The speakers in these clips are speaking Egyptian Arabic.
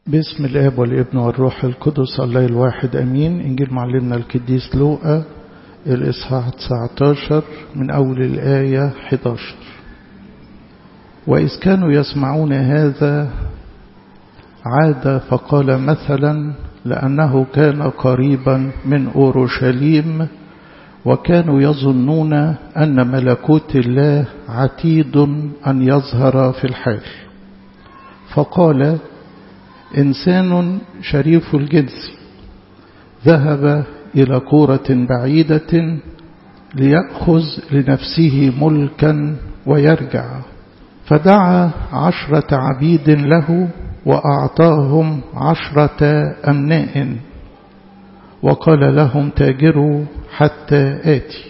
باسم الاب والابن والروح القدس الله الواحد امين انجيل معلمنا القديس لوقا الاصحاح 19 من اول الايه 11 واذ كانوا يسمعون هذا عاد فقال مثلا لانه كان قريبا من اورشليم وكانوا يظنون ان ملكوت الله عتيد ان يظهر في الحال فقال إنسان شريف الجنس ذهب إلى كورة بعيدة ليأخذ لنفسه ملكا ويرجع فدعا عشرة عبيد له وأعطاهم عشرة أمناء وقال لهم تاجروا حتى آتي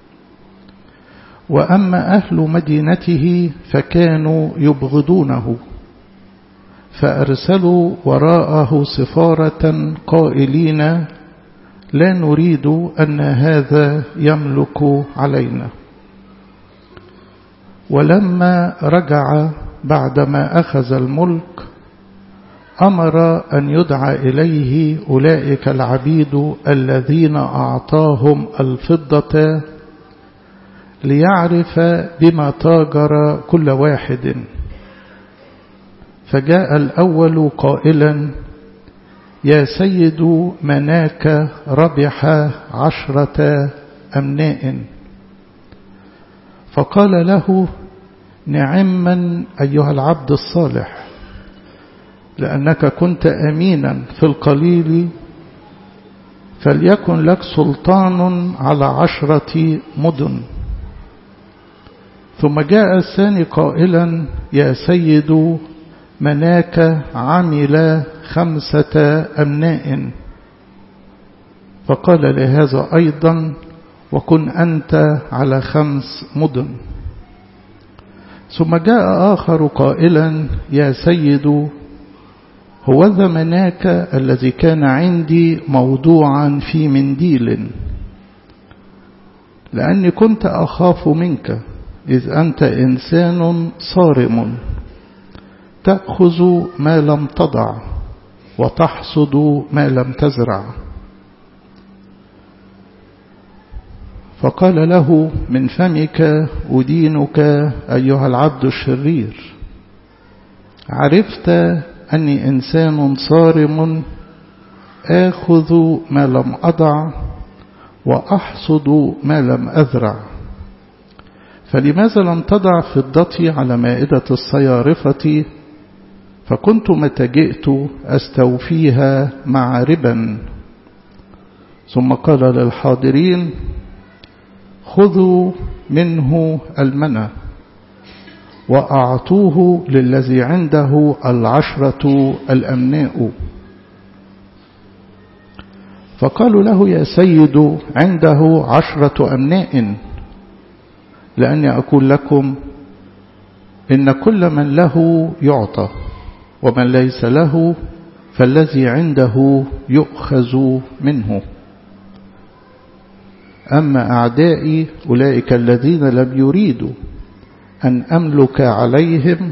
وأما أهل مدينته فكانوا يبغضونه فأرسلوا وراءه سفارة قائلين لا نريد أن هذا يملك علينا ولما رجع بعدما أخذ الملك أمر أن يدعى إليه أولئك العبيد الذين أعطاهم الفضة ليعرف بما تاجر كل واحد فجاء الأول قائلا يا سيد مناك ربح عشرة أمناء فقال له نعما أيها العبد الصالح لأنك كنت أمينا في القليل فليكن لك سلطان على عشرة مدن ثم جاء الثاني قائلا يا سيد مناك عمل خمسة أمناء فقال لهذا أيضا وكن أنت على خمس مدن ثم جاء آخر قائلا يا سيد هو ذا مناك الذي كان عندي موضوعا في منديل لأني كنت أخاف منك إذ أنت إنسان صارم تأخذ ما لم تضع وتحصد ما لم تزرع فقال له من فمك أدينك أيها العبد الشرير عرفت أني إنسان صارم آخذ ما لم أضع وأحصد ما لم أزرع فلماذا لم تضع فضتي على مائدة الصيارفة فكنت متى جئت أستوفيها مع ربا ثم قال للحاضرين خذوا منه المنى وأعطوه للذي عنده العشرة الأمناء فقالوا له يا سيد عنده عشرة أمناء لأني أقول لكم إن كل من له يعطى ومن ليس له فالذي عنده يؤخذ منه أما أعدائي أولئك الذين لم يريدوا أن أملك عليهم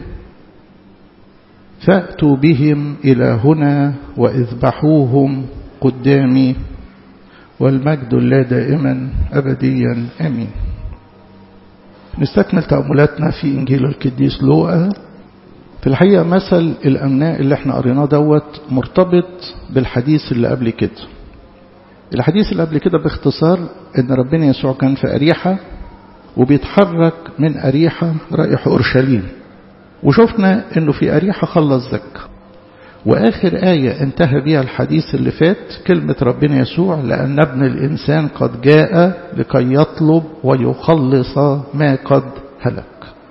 فأتوا بهم إلى هنا وإذبحوهم قدامي والمجد لا دائما أبديا آمين نستكمل تأملاتنا في إنجيل القديس لوقا في الحقيقة مثل الأمناء اللي احنا قريناه دوت مرتبط بالحديث اللي قبل كده الحديث اللي قبل كده باختصار ان ربنا يسوع كان في أريحة وبيتحرك من أريحة رايح أورشليم وشفنا انه في أريحة خلص زكا وآخر آية انتهى بها الحديث اللي فات كلمة ربنا يسوع لأن ابن الإنسان قد جاء لكي يطلب ويخلص ما قد هلك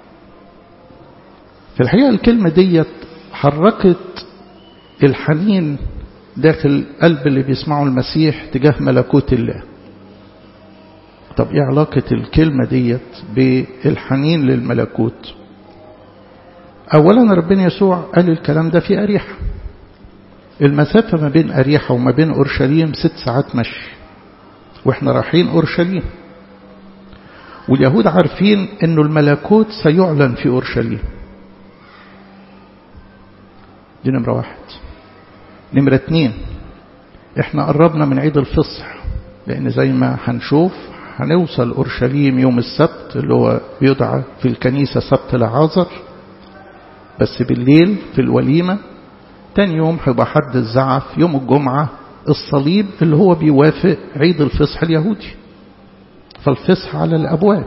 في الحقيقة الكلمة ديت حركت الحنين داخل قلب اللي بيسمعوا المسيح تجاه ملكوت الله طب ايه علاقة الكلمة ديت بالحنين للملكوت اولا ربنا يسوع قال الكلام ده في اريحة المسافة ما بين اريحة وما بين اورشليم ست ساعات مشي واحنا رايحين اورشليم واليهود عارفين انه الملكوت سيعلن في اورشليم دي نمرة واحد نمرة اتنين احنا قربنا من عيد الفصح لان زي ما هنشوف هنوصل اورشليم يوم السبت اللي هو بيدعى في الكنيسة سبت العازر بس بالليل في الوليمة تاني يوم هيبقى حد الزعف يوم الجمعة الصليب اللي هو بيوافق عيد الفصح اليهودي فالفصح على الأبواب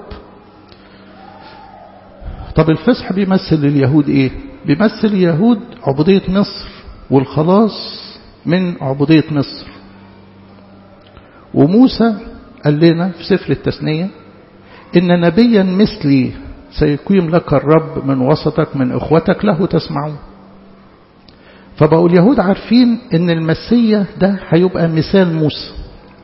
طب الفصح بيمثل لليهود ايه بيمثل اليهود عبودية مصر والخلاص من عبودية مصر وموسى قال لنا في سفر التثنية إن نبيا مثلي سيقيم لك الرب من وسطك من إخوتك له تسمعون فبقوا اليهود عارفين إن المسيح ده هيبقى مثال موسى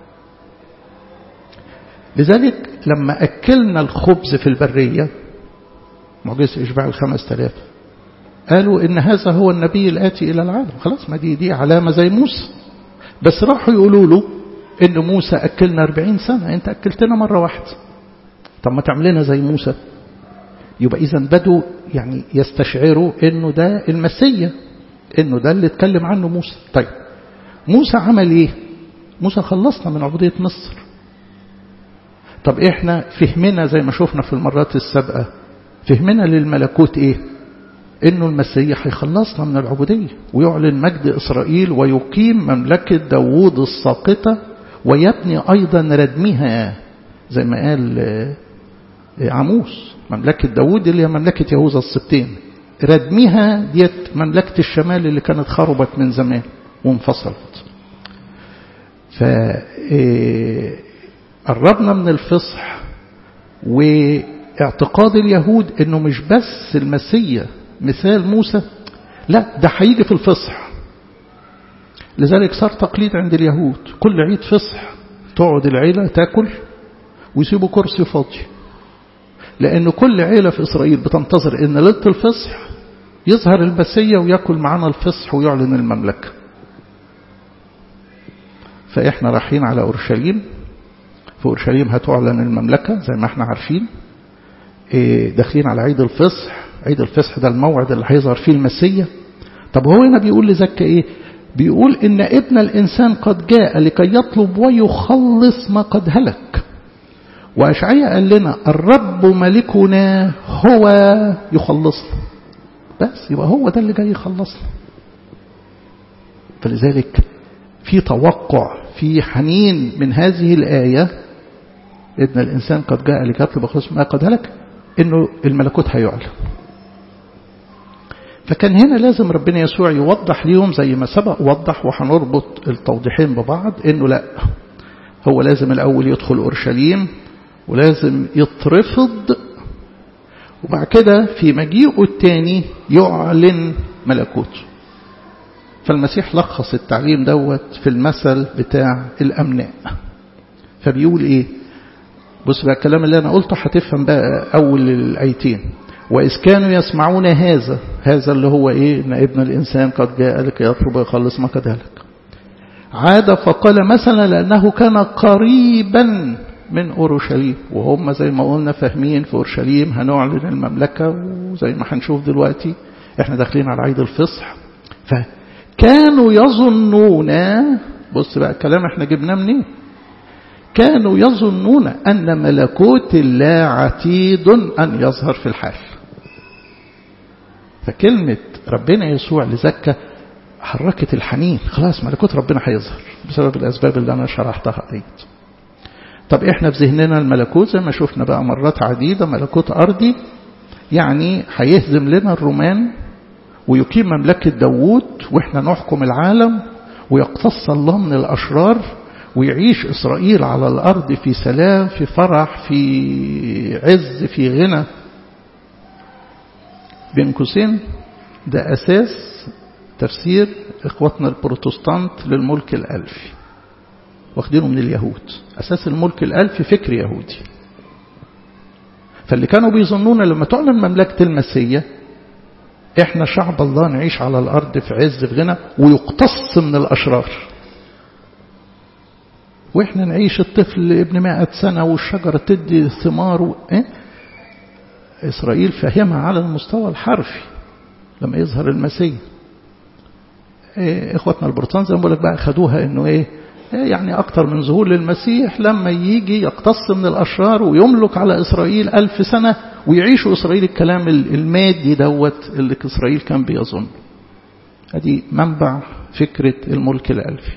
لذلك لما أكلنا الخبز في البرية معجزة إشباع الخمس تلاف قالوا إن هذا هو النبي الآتي إلى العالم خلاص ما دي دي علامة زي موسى بس راحوا يقولوا له إن موسى أكلنا أربعين سنة أنت أكلتنا مرة واحدة طب ما تعملنا زي موسى يبقى إذا بدوا يعني يستشعروا إنه ده المسيا إنه ده اللي اتكلم عنه موسى طيب موسى عمل إيه موسى خلصنا من عبودية مصر طب إحنا فهمنا زي ما شفنا في المرات السابقة فهمنا للملكوت إيه إنه المسيح هيخلصنا من العبودية ويعلن مجد إسرائيل ويقيم مملكة داوود الساقطة ويبني أيضا ردمها زي ما قال عموس مملكة داوود اللي هي مملكة يهوذا السبتين ردمها ديت مملكة الشمال اللي كانت خربت من زمان وانفصلت فقربنا من الفصح واعتقاد اليهود انه مش بس المسيا مثال موسى لا ده هيجي في الفصح لذلك صار تقليد عند اليهود كل عيد فصح تقعد العيلة تاكل ويسيبوا كرسي فاضي لأن كل عيلة في إسرائيل بتنتظر إن ليلة الفصح يظهر المسيا ويأكل معنا الفصح ويعلن المملكة فإحنا رايحين على أورشليم في أورشليم هتعلن المملكة زي ما احنا عارفين داخلين على عيد الفصح عيد الفصح ده الموعد اللي هيظهر فيه المسيا طب هو هنا بيقول لزكا ايه بيقول ان ابن الانسان قد جاء لكي يطلب ويخلص ما قد هلك واشعياء قال لنا الرب ملكنا هو يخلصنا بس يبقى هو ده اللي جاي يخلصنا فلذلك في توقع في حنين من هذه الآية ابن الإنسان قد جاء لكي يطلب ويخلص ما قد هلك انه الملكوت هيعلن فكان هنا لازم ربنا يسوع يوضح ليهم زي ما سبق وضح وهنربط التوضيحين ببعض انه لا هو لازم الاول يدخل اورشليم ولازم يترفض وبعد كده في مجيئه الثاني يعلن ملكوته فالمسيح لخص التعليم دوت في المثل بتاع الامناء فبيقول ايه بص بقى الكلام اللي أنا قلته هتفهم بقى أول الآيتين وإذ كانوا يسمعون هذا هذا اللي هو إيه إن ابن الإنسان قد جاء لك يطلب ويخلص ما قد هلك عاد فقال مثلا لأنه كان قريبا من أورشليم وهم زي ما قلنا فاهمين في أورشليم هنعلن المملكة وزي ما هنشوف دلوقتي احنا داخلين على عيد الفصح فكانوا يظنون بص بقى الكلام احنا جبناه منين كانوا يظنون أن ملكوت الله عتيد أن يظهر في الحال فكلمة ربنا يسوع لزكى حركت الحنين خلاص ملكوت ربنا هيظهر بسبب الأسباب اللي أنا شرحتها ديت طب إحنا في ذهننا الملكوت زي ما شفنا بقى مرات عديدة ملكوت أرضي يعني هيهزم لنا الرومان ويقيم مملكة داوود وإحنا نحكم العالم ويقتص الله من الأشرار ويعيش إسرائيل على الأرض في سلام في فرح في عز في غنى بين قوسين ده أساس تفسير إخواتنا البروتستانت للملك الألفي واخدينه من اليهود أساس الملك الألفي فكر يهودي فاللي كانوا بيظنون لما تعلن مملكة المسيح احنا شعب الله نعيش على الأرض في عز في غنى ويقتص من الأشرار واحنا نعيش الطفل ابن مائة سنة والشجرة تدي ثمار و... إيه؟ إسرائيل فهمها على المستوى الحرفي لما يظهر المسيح إيه إخواتنا البرتان زي ما بقول لك بقى خدوها إنه إيه يعني أكتر من ظهور للمسيح لما يجي يقتص من الأشرار ويملك على إسرائيل ألف سنة ويعيشوا إسرائيل الكلام المادي دوت اللي إسرائيل كان بيظن هذه منبع فكرة الملك الألفي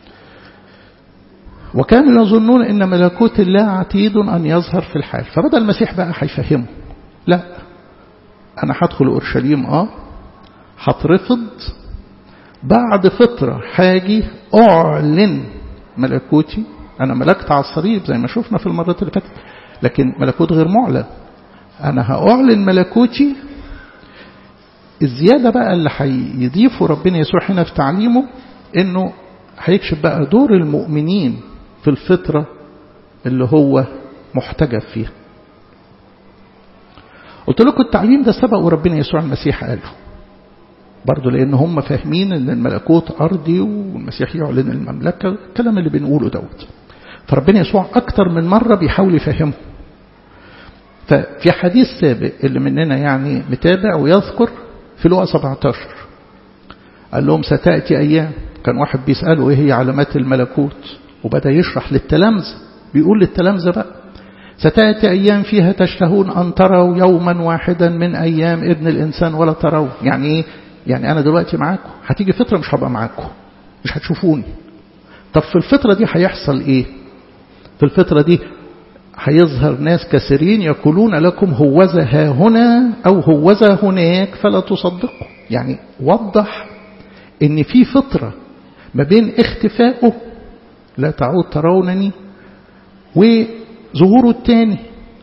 وكانوا يظنون أن ملكوت الله عتيد أن يظهر في الحال فبدأ المسيح بقى هيفهمه لا أنا هدخل أورشليم آه هترفض بعد فترة حاجي أعلن ملكوتي أنا ملكت على الصليب زي ما شفنا في المرات اللي فاتت لكن ملكوت غير معلن أنا هأعلن ملكوتي الزيادة بقى اللي هيضيفه ربنا يسوع هنا في تعليمه إنه هيكشف بقى دور المؤمنين في الفترة اللي هو محتجب فيها قلت لكم التعليم ده سبق وربنا يسوع المسيح قاله برضه لأن هم فاهمين أن الملكوت أرضي والمسيح يعلن المملكة الكلام اللي بنقوله دوت فربنا يسوع أكتر من مرة بيحاول يفهمه ففي حديث سابق اللي مننا يعني متابع ويذكر في لقا 17 قال لهم ستأتي أيام كان واحد بيسأله إيه هي علامات الملكوت وبدأ يشرح للتلامذة بيقول للتلامذة بقى ستأتي أيام فيها تشتهون أن تروا يوما واحدا من أيام ابن الإنسان ولا تروا يعني إيه يعني أنا دلوقتي معاكم هتيجي فترة مش هبقى معاكم مش هتشوفوني طب في الفترة دي هيحصل إيه في الفترة دي هيظهر ناس كثيرين يقولون لكم هوذا ها هنا أو هوذا هناك فلا تصدقوا يعني وضح ان في فترة ما بين اختفائه لا تعود ترونني وظهوره الثاني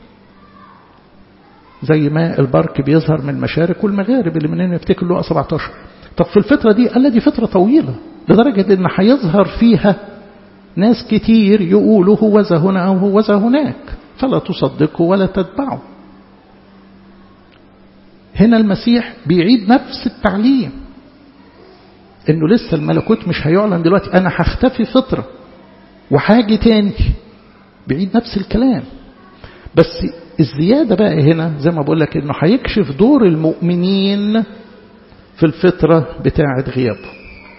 زي ما البرك بيظهر من المشارق والمغارب اللي مننا يفتكر له 17 طب في الفترة دي قال دي فترة طويلة لدرجة ان هيظهر فيها ناس كتير يقولوا هوذا هنا أو هوذا هناك فلا تصدقوا ولا تتبعوا هنا المسيح بيعيد نفس التعليم انه لسه الملكوت مش هيعلن دلوقتي انا هختفي فترة وحاجة تاني بيعيد نفس الكلام بس الزيادة بقى هنا زي ما بقول لك انه هيكشف دور المؤمنين في الفترة بتاعة غيابه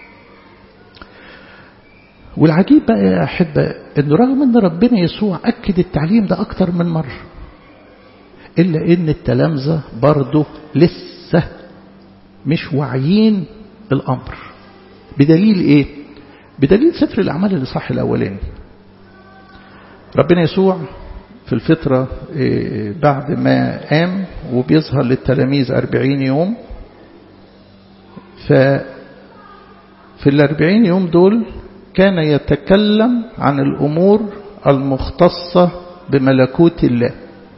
والعجيب بقى يا أحبة أن رغم أن ربنا يسوع أكد التعليم ده أكتر من مرة إلا أن التلامذة برضه لسه مش واعيين الأمر بدليل إيه؟ بدليل سفر الأعمال الإصحاح الأولاني ربنا يسوع في الفترة بعد ما قام وبيظهر للتلاميذ أربعين يوم ففي الأربعين يوم دول كان يتكلم عن الأمور المختصة بملكوت الله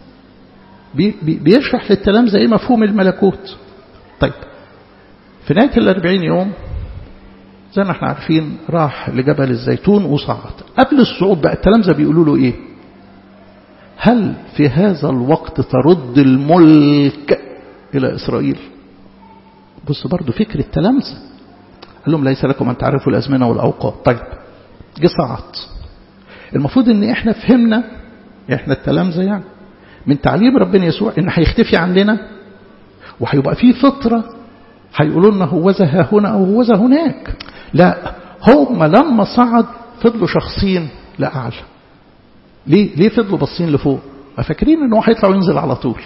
بيشرح للتلامذة ايه مفهوم الملكوت طيب في نهاية الأربعين يوم زي ما احنا عارفين راح لجبل الزيتون وصعد قبل الصعود بقى التلامذة بيقولوا له ايه هل في هذا الوقت ترد الملك إلى إسرائيل بص برضو فكر التلامذة قال لهم ليس لكم أن تعرفوا الأزمنة والأوقات طيب جه صعد المفروض ان احنا فهمنا احنا التلامذة يعني من تعليم ربنا يسوع ان هيختفي عننا وهيبقى في فترة هيقولوا لنا هوذا ها هنا او هوذا هناك لا هم لما صعد فضلوا شخصين لأعلى ليه ليه فضلوا باصين لفوق فاكرين ان هو هيطلع وينزل على طول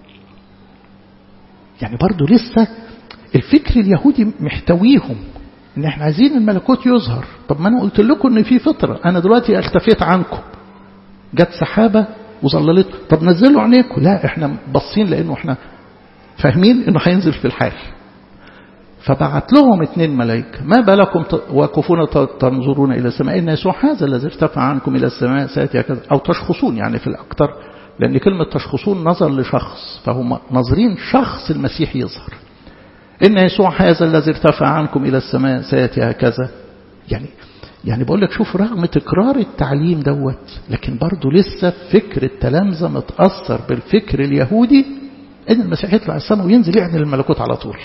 يعني برضو لسه الفكر اليهودي محتويهم ان احنا عايزين الملكوت يظهر طب ما انا قلت لكم ان في فتره انا دلوقتي اختفيت عنكم جت سحابه وظللت طب نزلوا عينيكم لا احنا باصين لانه احنا فاهمين انه هينزل في الحال فبعت لهم اثنين ملائكة ما بالكم واقفون تنظرون إلى السماء إن يسوع هذا الذي ارتفع عنكم إلى السماء سيأتي كذا أو تشخصون يعني في الأكثر لأن كلمة تشخصون نظر لشخص فهم ناظرين شخص المسيح يظهر إن يسوع هذا الذي ارتفع عنكم إلى السماء سيأتي هكذا يعني يعني بقول لك شوف رغم تكرار التعليم دوت لكن برضه لسه فكر التلامذة متأثر بالفكر اليهودي إن المسيح يطلع السماء وينزل يعمل الملكوت على طول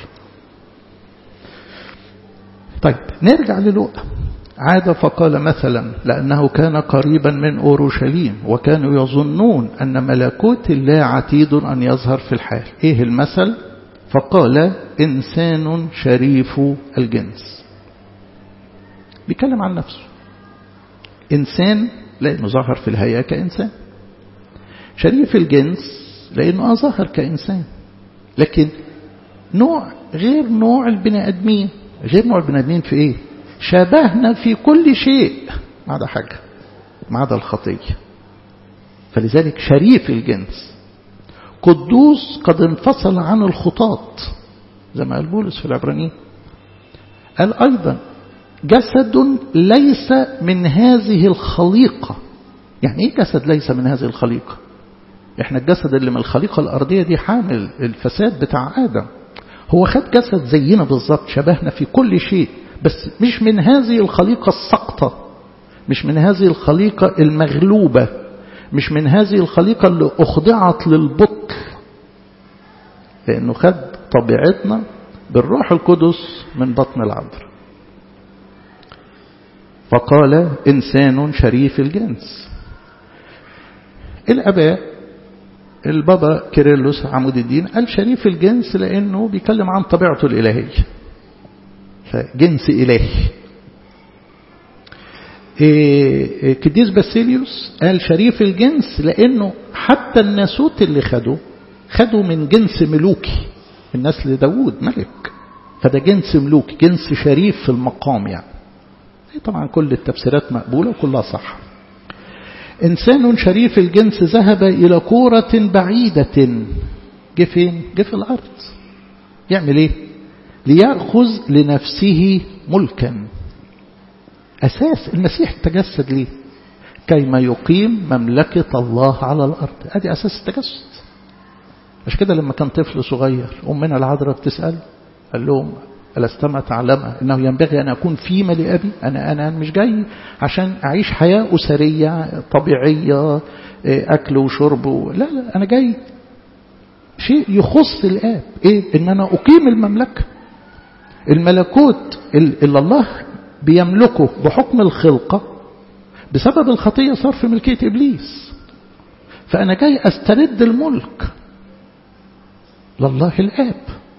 طيب نرجع للوقا عاد فقال مثلا لأنه كان قريبا من أورشليم وكانوا يظنون أن ملكوت الله عتيد أن يظهر في الحال إيه المثل فقال إنسان شريف الجنس بيتكلم عن نفسه إنسان لأنه ظهر في الهيئة كإنسان شريف الجنس لأنه ظهر كإنسان لكن نوع غير نوع البني آدمين غير نوع البني آدمين في إيه شبهنا في كل شيء ما عدا حاجة ما عدا الخطية فلذلك شريف الجنس قدوس قد انفصل عن الخطاط زي ما قال بولس في العبرانيين قال أيضا جسد ليس من هذه الخليقة يعني ايه جسد ليس من هذه الخليقة احنا الجسد اللي من الخليقة الأرضية دي حامل الفساد بتاع آدم هو خد جسد زينا بالظبط شبهنا في كل شيء بس مش من هذه الخليقة السقطة مش من هذه الخليقة المغلوبة مش من هذه الخليقة اللي أخضعت للبطل لأنه خد طبيعتنا بالروح القدس من بطن العذراء فقال إنسان شريف الجنس الأباء البابا كيرلس عمود الدين قال شريف الجنس لأنه بيتكلم عن طبيعته الإلهية فجنس إلهي كديس باسيليوس قال شريف الجنس لأنه حتى الناسوت اللي خدوا خدوا من جنس ملوكي من نسل داوود ملك فده جنس ملوكي جنس شريف في المقام يعني طبعا كل التفسيرات مقبولة وكلها صح إنسان شريف الجنس ذهب إلى كورة بعيدة جه فين؟ جه في الأرض يعمل إيه؟ ليأخذ لنفسه ملكا أساس المسيح تجسد ليه كيما يقيم مملكة الله على الأرض هذه أساس التجسد مش كده لما كان طفل صغير أمنا العذراء بتسأل قال لهم ألستما تعلم أنه ينبغي أن أكون في لأبي أنا أنا مش جاي عشان أعيش حياة أسرية طبيعية أكل وشرب و... لا لا أنا جاي شيء يخص الآب إيه إن أنا أقيم المملكة الملكوت اللي الله بيملكه بحكم الخلقة بسبب الخطية صار في ملكية إبليس فأنا جاي أسترد الملك لله الآب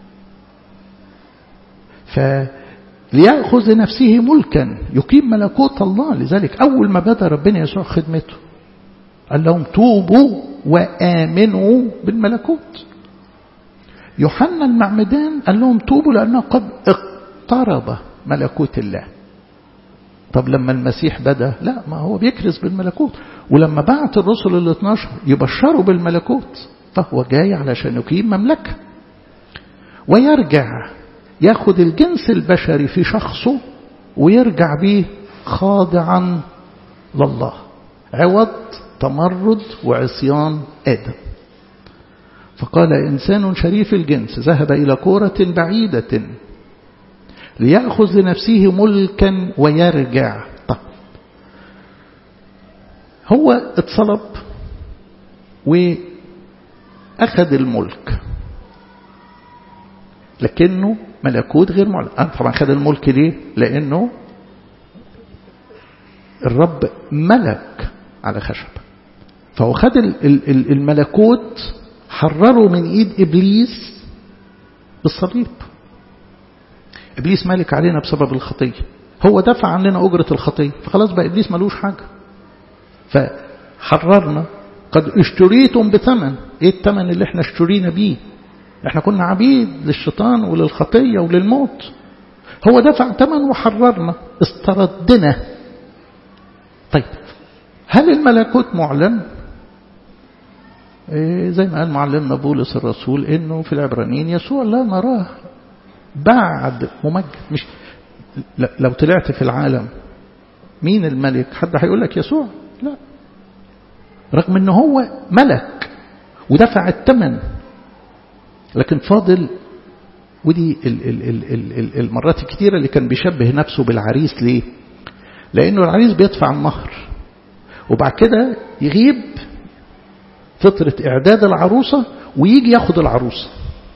فليأخذ لنفسه ملكا يقيم ملكوت الله لذلك أول ما بدأ ربنا يسوع خدمته قال لهم توبوا وآمنوا بالملكوت يوحنا المعمدان قال لهم توبوا لأنه قد اقترب ملكوت الله طب لما المسيح بدأ لا ما هو بيكرز بالملكوت ولما بعت الرسل ال 12 يبشروا بالملكوت فهو جاي علشان يقيم مملكة ويرجع ياخد الجنس البشري في شخصه ويرجع به خاضعا لله عوض تمرد وعصيان آدم فقال إنسان شريف الجنس ذهب إلى كورة بعيدة ليأخذ لنفسه ملكا ويرجع طب هو اتصلب وأخذ الملك لكنه ملكوت غير معلن أنا طبعا خد الملك ليه لأنه الرب ملك على خشب فهو خد الملكوت حرره من ايد ابليس بالصليب ابليس مالك علينا بسبب الخطيه هو دفع عننا اجره الخطيه فخلاص بقى ابليس ملوش حاجه فحررنا قد اشتريتم بثمن ايه الثمن اللي احنا اشترينا بيه احنا كنا عبيد للشيطان وللخطيه وللموت هو دفع ثمن وحررنا استردنا طيب هل الملكوت معلن إيه زي ما قال معلمنا بولس الرسول انه في العبرانيين يسوع لا نراه بعد ممجد مش لو طلعت في العالم مين الملك حد هيقول لك يسوع لا رغم ان هو ملك ودفع الثمن لكن فاضل ودي ال ال ال ال ال المرات الكتيرة اللي كان بيشبه نفسه بالعريس ليه لأنه العريس بيدفع المهر وبعد كده يغيب فترة إعداد العروسة ويجي ياخد العروسة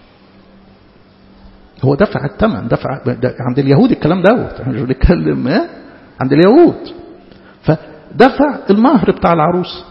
هو دفع الثمن دفع عند اليهود الكلام دوت احنا مش بنتكلم ايه عند اليهود فدفع المهر بتاع العروسة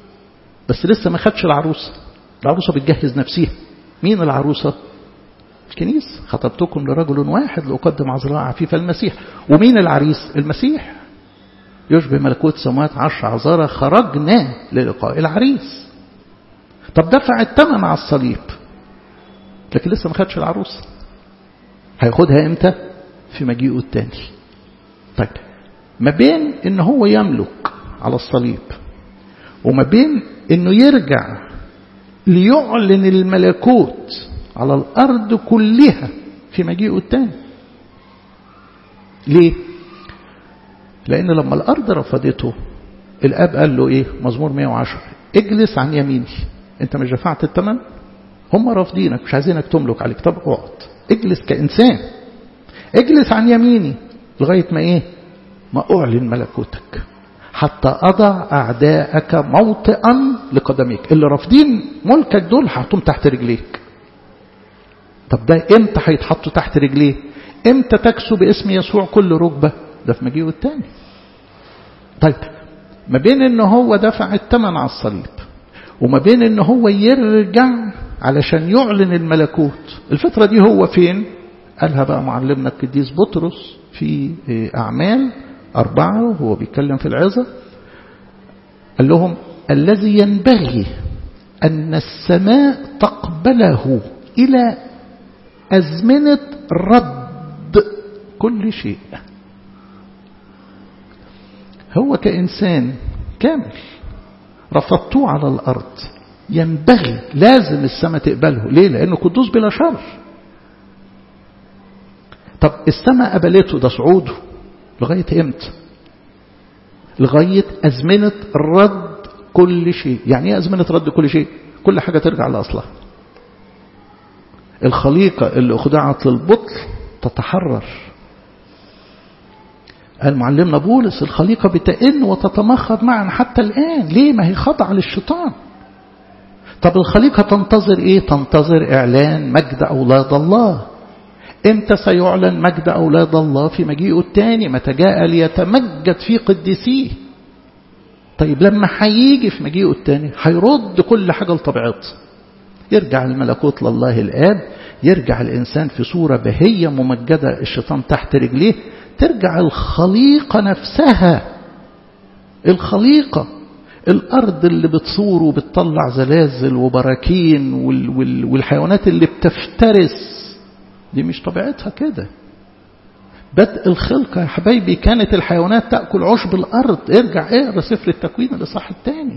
بس لسه ما خدش العروسة العروسة بتجهز نفسها مين العروسة الكنيسة خطبتكم لرجل واحد لأقدم عذراء عفيف المسيح ومين العريس المسيح يشبه ملكوت سماوات عشر عذارى خرجنا للقاء العريس طب دفع الثمن على الصليب لكن لسه ما خدش العروس هياخدها امتى في مجيئه الثاني طيب ما بين ان هو يملك على الصليب وما بين انه يرجع ليعلن الملكوت على الارض كلها في مجيئه الثاني ليه لان لما الارض رفضته الاب قال له ايه مزمور 110 اجلس عن يميني انت مش دفعت الثمن هم رافضينك مش عايزينك تملك عليك طب اقعد اجلس كإنسان اجلس عن يميني لغاية ما ايه ما أعلن ملكوتك حتى أضع أعداءك موطئا لقدميك اللي رافضين ملكك دول هحطهم تحت رجليك طب ده امتى هيتحطوا تحت رجليه امتى تكسو باسم يسوع كل ركبة ده في مجيئه الثاني طيب ما بين ان هو دفع الثمن على الصليب وما بين ان هو يرجع علشان يعلن الملكوت الفترة دي هو فين قالها بقى معلمنا القديس بطرس في أعمال أربعة وهو بيتكلم في العظة قال لهم الذي ينبغي أن السماء تقبله إلى أزمنة رد كل شيء هو كإنسان كامل رفضتوه على الأرض ينبغي لازم السماء تقبله ليه لأنه قدوس بلا شر طب السماء قبلته ده صعوده لغاية امتى لغاية أزمنة رد كل شيء يعني ايه أزمنة رد كل شيء كل حاجة ترجع لأصلها الخليقة اللي أخضعت للبطل تتحرر قال معلمنا بولس الخليقة بتئن وتتمخض معا حتى الآن ليه ما هي خضع للشيطان طب الخليقة تنتظر ايه تنتظر اعلان مجد اولاد الله امتى سيعلن مجد اولاد الله في مجيئه الثاني متى جاء ليتمجد في قديسيه طيب لما هيجي في مجيئه الثاني هيرد كل حاجة لطبيعته يرجع الملكوت لله الآب يرجع الإنسان في صورة بهية ممجدة الشيطان تحت رجليه ترجع الخليقة نفسها الخليقة الأرض اللي بتصور وبتطلع زلازل وبراكين وال وال والحيوانات اللي بتفترس دي مش طبيعتها كده بدء الخلقة يا حبايبي كانت الحيوانات تأكل عشب الأرض ارجع اقرا سفر التكوين الإصحاح الثاني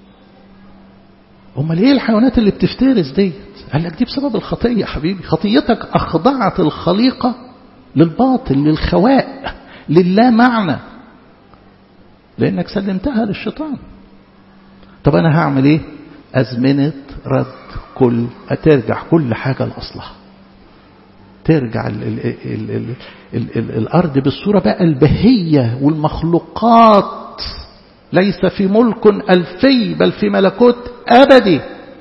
امال ايه الحيوانات اللي بتفترس ديت قال لك دي بسبب الخطية يا حبيبي خطيتك أخضعت الخليقة للباطل للخواء للا معنى لأنك سلمتها للشيطان طب أنا هعمل إيه أزمنة رد كل ترجع كل حاجة لأصلها ترجع ال ال ال ال ال ال الأرض بالصورة بقى البهية والمخلوقات ليس في ملك ألفي بل في ملكوت أبدي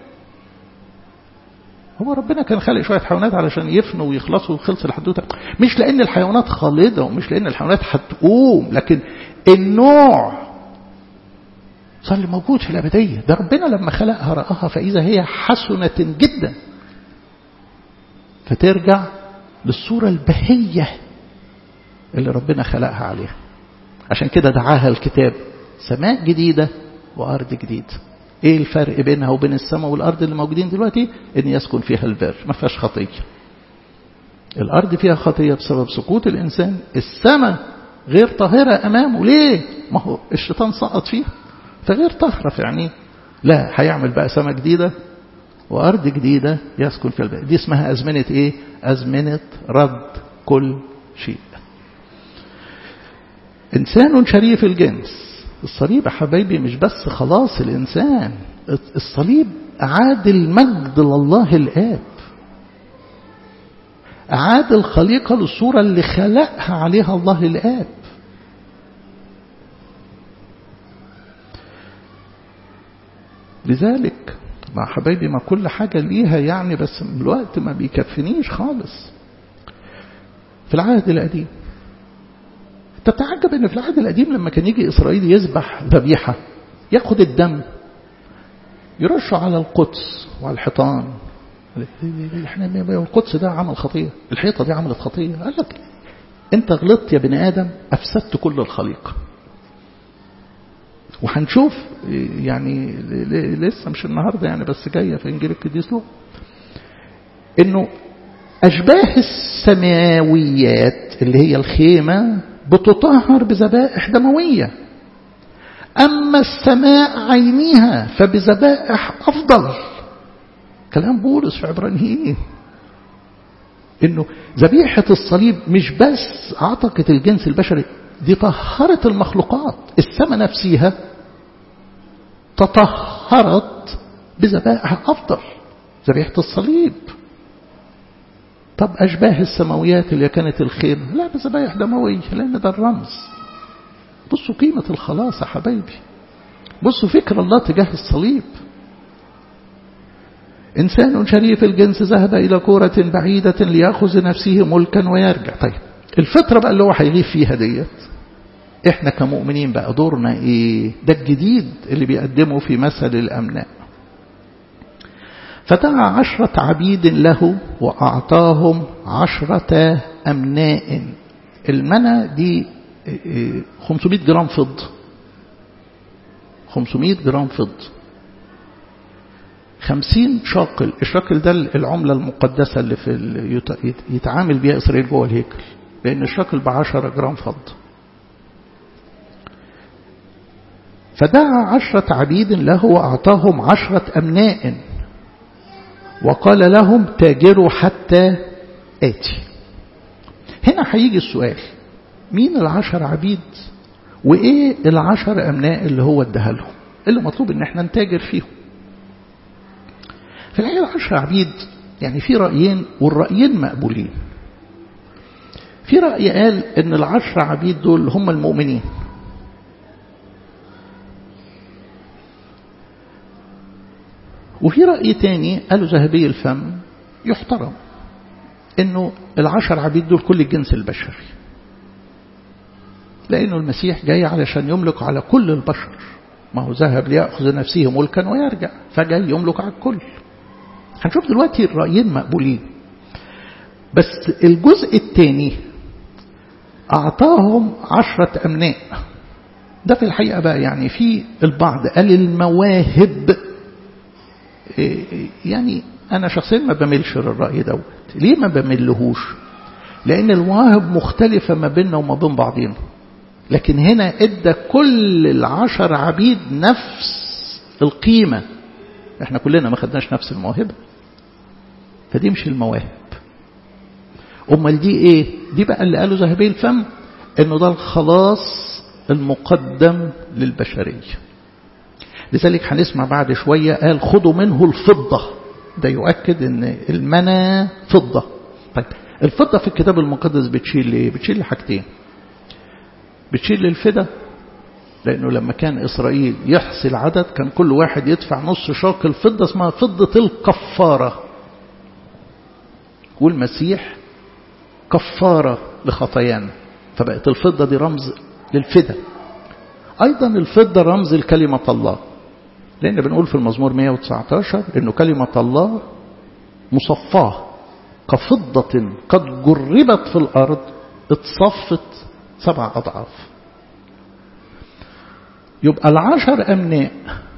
هو ربنا كان خالق شوية حيوانات علشان يفنوا ويخلصوا وخلص الحدوتة مش لأن الحيوانات خالدة ومش لأن الحيوانات هتقوم لكن النوع صار اللي موجود في الأبدية ده ربنا لما خلقها رآها فإذا هي حسنة جدا فترجع للصورة البهية اللي ربنا خلقها عليها عشان كده دعاها الكتاب سماء جديدة وأرض جديدة ايه الفرق بينها وبين السماء والأرض اللي موجودين دلوقتي ان يسكن فيها البر ما فيهاش خطية الأرض فيها خطية بسبب سقوط الإنسان السماء غير طاهرة أمامه ليه ما هو الشيطان سقط فيها فغير طاهرة في عينيه لا هيعمل بقى سماء جديدة وأرض جديدة يسكن فيها البر دي اسمها أزمنة ايه أزمنة رد كل شيء إنسان شريف الجنس الصليب يا حبايبي مش بس خلاص الإنسان الصليب أعاد المجد لله الآب أعاد الخليقة للصورة اللي خلقها عليها الله الآب لذلك مع حبايبي ما كل حاجة ليها يعني بس الوقت ما بيكفنيش خالص في العهد القديم تتعجب ان في العهد القديم لما كان يجي اسرائيل يذبح ذبيحه ياخد الدم يرشه على القدس وعلى الحيطان احنا القدس ده عمل خطية الحيطة دي عملت خطية قال لك انت غلطت يا بني آدم أفسدت كل الخليقة وهنشوف يعني لسه مش النهاردة يعني بس جاية في إنجيل القديس لوقا إنه أشباه السماويات اللي هي الخيمة بتطهر بذبائح دموية أما السماء عينيها فبذبائح أفضل كلام بولس في عبرانيين إنه ذبيحة الصليب مش بس عتقت الجنس البشري دي طهرت المخلوقات السماء نفسها تطهرت بذبائح أفضل ذبيحة الصليب طب أشباه السماويات اللي كانت الخيمة لا بذبائح دموية لأن ده الرمز بصوا قيمة الخلاص يا حبايبي بصوا فكر الله تجاه الصليب إنسان شريف الجنس ذهب إلى كورة بعيدة ليأخذ نفسه ملكا ويرجع طيب الفترة بقى اللي هو هيغيب فيها ديت احنا كمؤمنين بقى دورنا ايه ده الجديد اللي بيقدمه في مثل الأمناء فدعا عشرة عبيد له وأعطاهم عشرة أمناء المنى دي 500 جرام فضة 500 جرام فضة 50 شاقل الشاقل ده العملة المقدسة اللي في يتعامل بها إسرائيل جوه الهيكل لأن الشاقل ب 10 جرام فضة فدعا عشرة عبيد له وأعطاهم عشرة أمناء وقال لهم تاجروا حتى آتي هنا هيجي السؤال مين العشر عبيد وإيه العشر أمناء اللي هو اداها لهم اللي مطلوب إن احنا نتاجر فيهم في الحقيقة العشر عبيد يعني في رأيين والرأيين مقبولين في رأي قال إن العشر عبيد دول هم المؤمنين وفي رأي تاني قالوا ذهبي الفم يحترم انه العشر عبيد دول كل الجنس البشري لانه المسيح جاي علشان يملك على كل البشر ما هو ذهب ليأخذ نفسه ملكا ويرجع فجاي يملك على الكل هنشوف دلوقتي الرأيين مقبولين بس الجزء الثاني أعطاهم عشرة أمناء ده في الحقيقة بقى يعني في البعض قال المواهب يعني أنا شخصيا ما بملش للرأي دوت ليه ما بملهوش لأن المواهب مختلفة ما بيننا وما بين بعضينا لكن هنا ادى كل العشر عبيد نفس القيمة احنا كلنا ما خدناش نفس الموهبة فدي مش المواهب امال دي ايه دي بقى اللي قالوا ذهبي الفم انه ده الخلاص المقدم للبشرية لذلك هنسمع بعد شوية قال خدوا منه الفضة ده يؤكد ان المنى فضة طيب الفضة في الكتاب المقدس بتشيل ايه بتشيل حاجتين بتشيل الفدا لأنه لما كان إسرائيل يحصي العدد كان كل واحد يدفع نص شاق الفضة اسمها فضة الكفارة والمسيح كفارة لخطايانا فبقت الفضة دي رمز للفدا أيضا الفضة رمز لكلمة الله لأن بنقول في المزمور 119 أنه كلمة الله مصفاة كفضة قد جربت في الأرض اتصفت سبع أضعاف يبقى العشر أمناء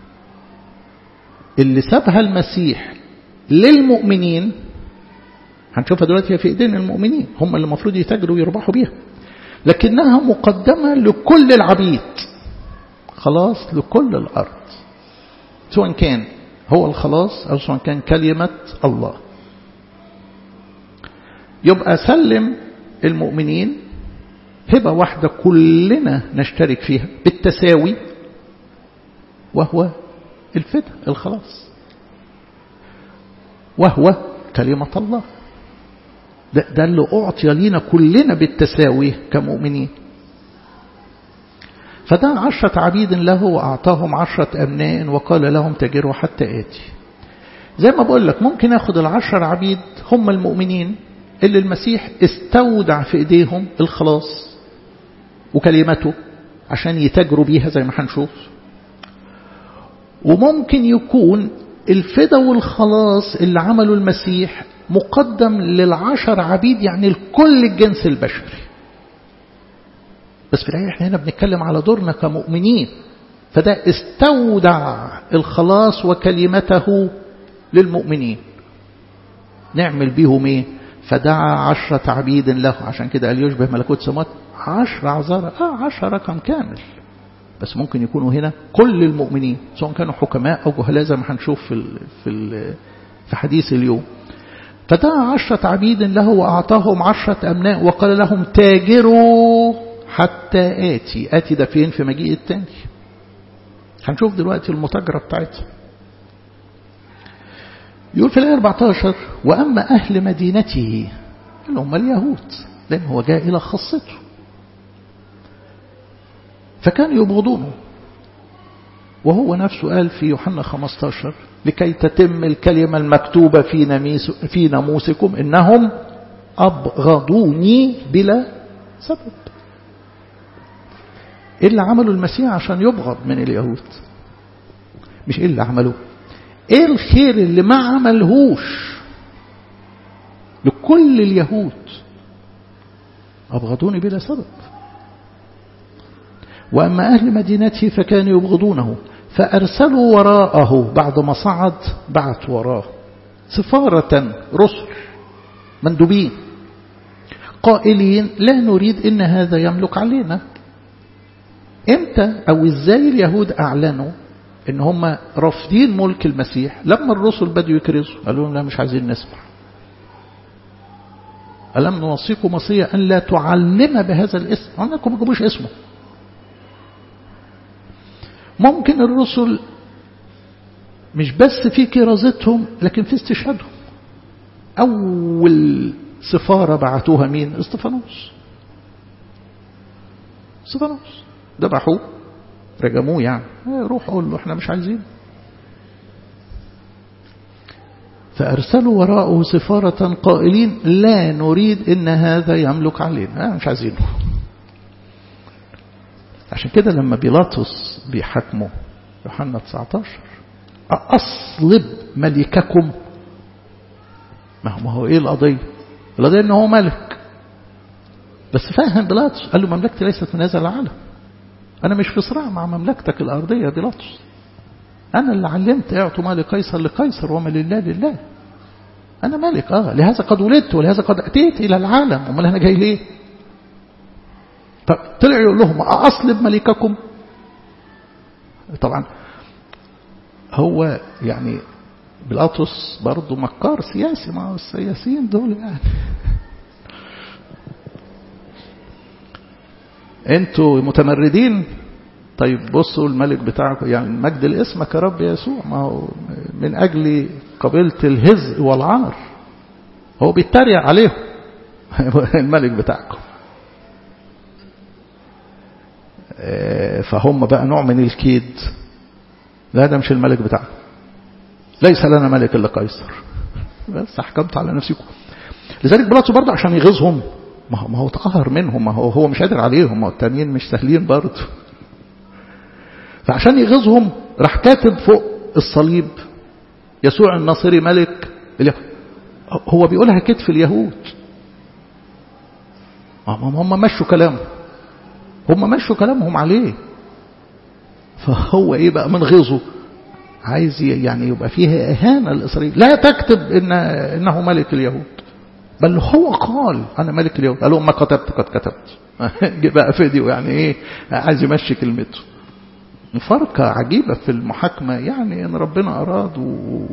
اللي سابها المسيح للمؤمنين هنشوفها دلوقتي في ايدين المؤمنين هم اللي المفروض يتاجروا ويربحوا بيها لكنها مقدمة لكل العبيد خلاص لكل الأرض سواء كان هو الخلاص أو سواء كان كلمة الله يبقى سلم المؤمنين هبة واحدة كلنا نشترك فيها بالتساوي وهو الفداء الخلاص وهو كلمة الله ده, ده اللي أعطي لينا كلنا بالتساوي كمؤمنين فده عشرة عبيد له وأعطاهم عشرة أمناء وقال لهم تجروا حتى آتي زي ما بقول لك ممكن أخذ العشر عبيد هم المؤمنين اللي المسيح استودع في إيديهم الخلاص وكلمته عشان يتاجروا بيها زي ما هنشوف وممكن يكون الفدا والخلاص اللي عمله المسيح مقدم للعشر عبيد يعني لكل الجنس البشري بس في الحقيقة احنا هنا بنتكلم على دورنا كمؤمنين فده استودع الخلاص وكلمته للمؤمنين نعمل بيهم ايه فدعا عشرة عبيد له عشان كده قال يشبه ملكوت سماوات عشر عذارى اه عشر رقم كامل بس ممكن يكونوا هنا كل المؤمنين سواء كانوا حكماء أو جهلاء زي ما هنشوف في ال في ال في حديث اليوم فدعا عشرة عبيد له وأعطاهم عشرة أمناء وقال لهم تاجروا حتى آتي آتي ده فين في مجيء التاني هنشوف دلوقتي المتاجرة بتاعتها يقول في الآية 14 وأما أهل مدينته اللي هم اليهود لأن هو جاء إلى خاصته فكانوا يبغضونه وهو نفسه قال في يوحنا 15 لكي تتم الكلمة المكتوبة في, نميس في ناموسكم إنهم أبغضوني بلا سبب إيه اللي عمله المسيح عشان يبغض من اليهود مش إيه اللي عمله إيه الخير اللي ما عملهوش لكل اليهود أبغضوني بلا سبب وأما أهل مدينته فكانوا يبغضونه فأرسلوا وراءه بعد ما صعد بعت وراه سفارة رسل مندوبين قائلين لا نريد إن هذا يملك علينا امتى أو إزاي اليهود أعلنوا إن هم رافضين ملك المسيح لما الرسل بدوا يكرزوا قالوا لهم لا مش عايزين نسمع ألم نوصيكم وصية أن لا تعلم بهذا الاسم أنكم ما تجيبوش اسمه ممكن الرسل مش بس في كرازتهم لكن في استشهادهم أول سفارة بعتوها مين استفانوس استفانوس ذبحوه رجموه يعني روح قول له احنا مش عايزين فأرسلوا وراءه سفارة قائلين لا نريد إن هذا يملك علينا مش عايزينه عشان كده لما بيلاطس بيحاكمه يوحنا 19 أصلب ملككم ما هو, ما هو إيه القضية القضية إن هو ملك بس فاهم بيلاطس قال له مملكتي ليست من هذا العالم أنا مش في صراع مع مملكتك الأرضية يا بيلاطس أنا اللي علمت اعطوا ما لقيصر لقيصر وما لله لله أنا ملك آه لهذا قد ولدت ولهذا قد أتيت إلى العالم أمال أنا جاي ليه فطلع يقول لهم أصلب ملككم طبعا هو يعني بيلاطس برضه مكار سياسي ما السياسيين دول يعني انتوا متمردين طيب بصوا الملك بتاعكم يعني مجد لاسمك يا رب يسوع ما هو من أجل قبيلة الهزء والعار هو بيتريق عليهم الملك بتاعكم فهم بقى نوع من الكيد لا ده مش الملك بتاعنا ليس لنا ملك إلا قيصر بس حكمت على نفسكم لذلك بلاطس برضه عشان يغيظهم ما هو ما هو تقهر منهم ما هو هو مش قادر عليهم ما هو التانيين مش سهلين برضه فعشان يغيظهم راح كاتب فوق الصليب يسوع الناصري ملك هو بيقولها كتف اليهود هم مشوا كلامه هم مشوا كلامهم عليه فهو ايه بقى من غيظه عايز يعني يبقى فيها اهانه لاسرائيل لا تكتب ان انه ملك اليهود بل هو قال انا ملك اليهود قال لهم ما كتبت قد كتبت بقى فيديو يعني ايه عايز يمشي كلمته مفارقة عجيبة في المحاكمة يعني ان ربنا اراد و...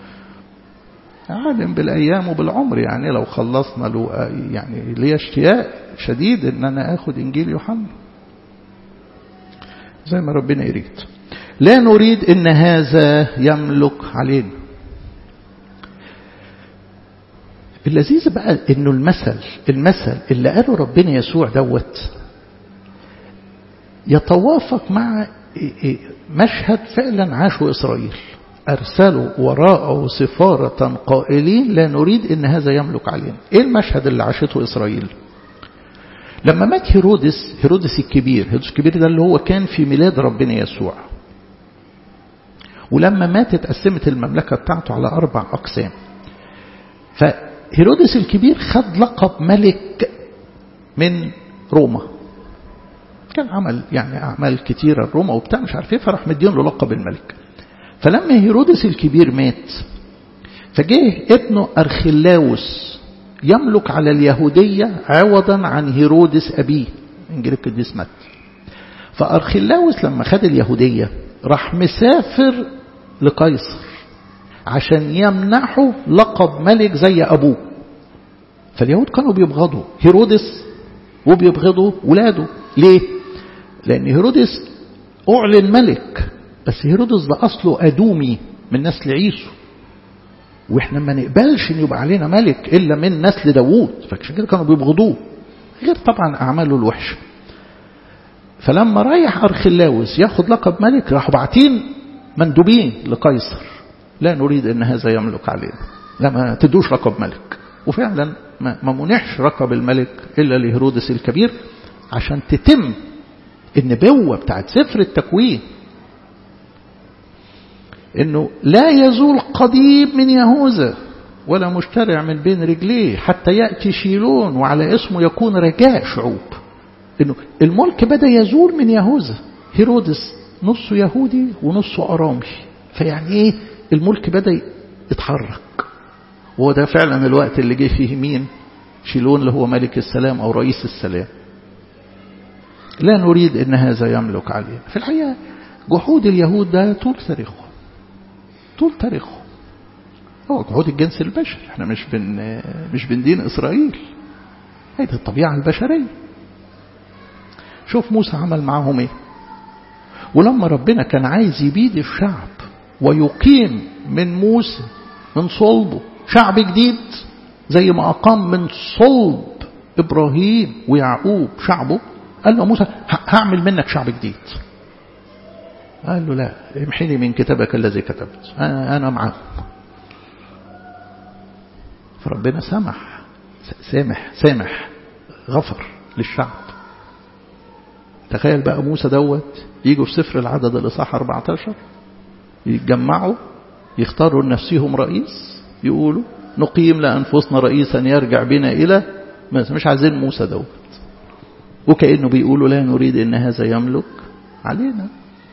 عالم بالايام وبالعمر يعني لو خلصنا له يعني لي اشتياق شديد ان انا اخد انجيل يوحنا زي ما ربنا يريد لا نريد ان هذا يملك علينا اللذيذ بقى انه المثل المثل اللي قاله ربنا يسوع دوت يتوافق مع مشهد فعلا عاشه إسرائيل أرسلوا وراءه سفارة قائلين لا نريد إن هذا يملك علينا إيه المشهد اللي عاشته إسرائيل لما مات هيرودس هيرودس الكبير هيرودس الكبير ده اللي هو كان في ميلاد ربنا يسوع ولما مات اتقسمت المملكة بتاعته على أربع أقسام فهيرودس الكبير خد لقب ملك من روما كان عمل يعني أعمال كتيرة روما وبتاع مش عارف ايه فراح مدين له لقب الملك فلما هيرودس الكبير مات فجه ابنه أرخلاوس يملك على اليهودية عوضا عن هيرودس أبيه إنجيل القديس مات فأرخلاوس لما خد اليهودية راح مسافر لقيصر عشان يمنحه لقب ملك زي أبوه فاليهود كانوا بيبغضوا هيرودس وبيبغضوا ولاده ليه؟ لأن هيرودس أعلن ملك بس هيرودس ده أصله أدومي من نسل عيسو واحنا ما نقبلش ان يبقى علينا ملك الا من نسل داوود فعشان كده كانوا بيبغضوه غير طبعا اعماله الوحشه فلما رايح ارخلاوس ياخد لقب ملك راحوا باعتين مندوبين لقيصر لا نريد ان هذا يملك علينا لا ما تدوش لقب ملك وفعلا ما منحش لقب الملك الا لهيرودس الكبير عشان تتم النبوه بتاعت سفر التكوين انه لا يزول قضيب من يهوذا ولا مشترع من بين رجليه حتى يأتي شيلون وعلى اسمه يكون رجاء شعوب انه الملك بدأ يزول من يهوذا هيرودس نصه يهودي ونصه أرامي فيعني ايه الملك بدأ يتحرك وهو ده فعلا الوقت اللي جه فيه مين شيلون اللي هو ملك السلام أو رئيس السلام لا نريد ان هذا يملك علينا في الحقيقة جحود اليهود ده طول تاريخه طول تاريخه هو جحود الجنس البشري احنا مش بن مش بن دين اسرائيل هي دي الطبيعه البشريه شوف موسى عمل معاهم ايه ولما ربنا كان عايز يبيد الشعب ويقيم من موسى من صلبه شعب جديد زي ما أقام من صلب إبراهيم ويعقوب شعبه قال له موسى هعمل منك شعب جديد قال له لا امحني من كتابك الذي كتبت أنا, أنا معاهم فربنا سمح سامح سامح غفر للشعب تخيل بقى موسى دوت يجوا في سفر العدد الإصحاح 14 يتجمعوا يختاروا لنفسهم رئيس يقولوا نقيم لأنفسنا رئيسا يرجع بنا إلى مش عايزين موسى دوت وكأنه بيقولوا لا نريد أن هذا يملك علينا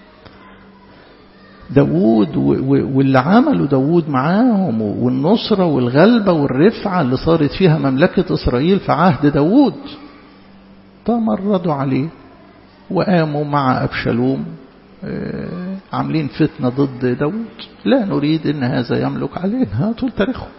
داوود واللي عمله داوود معاهم والنصرة والغلبة والرفعة اللي صارت فيها مملكة إسرائيل في عهد داوود تمردوا عليه وقاموا مع أبشالوم عاملين فتنة ضد داوود لا نريد ان هذا يملك علينا طول تاريخه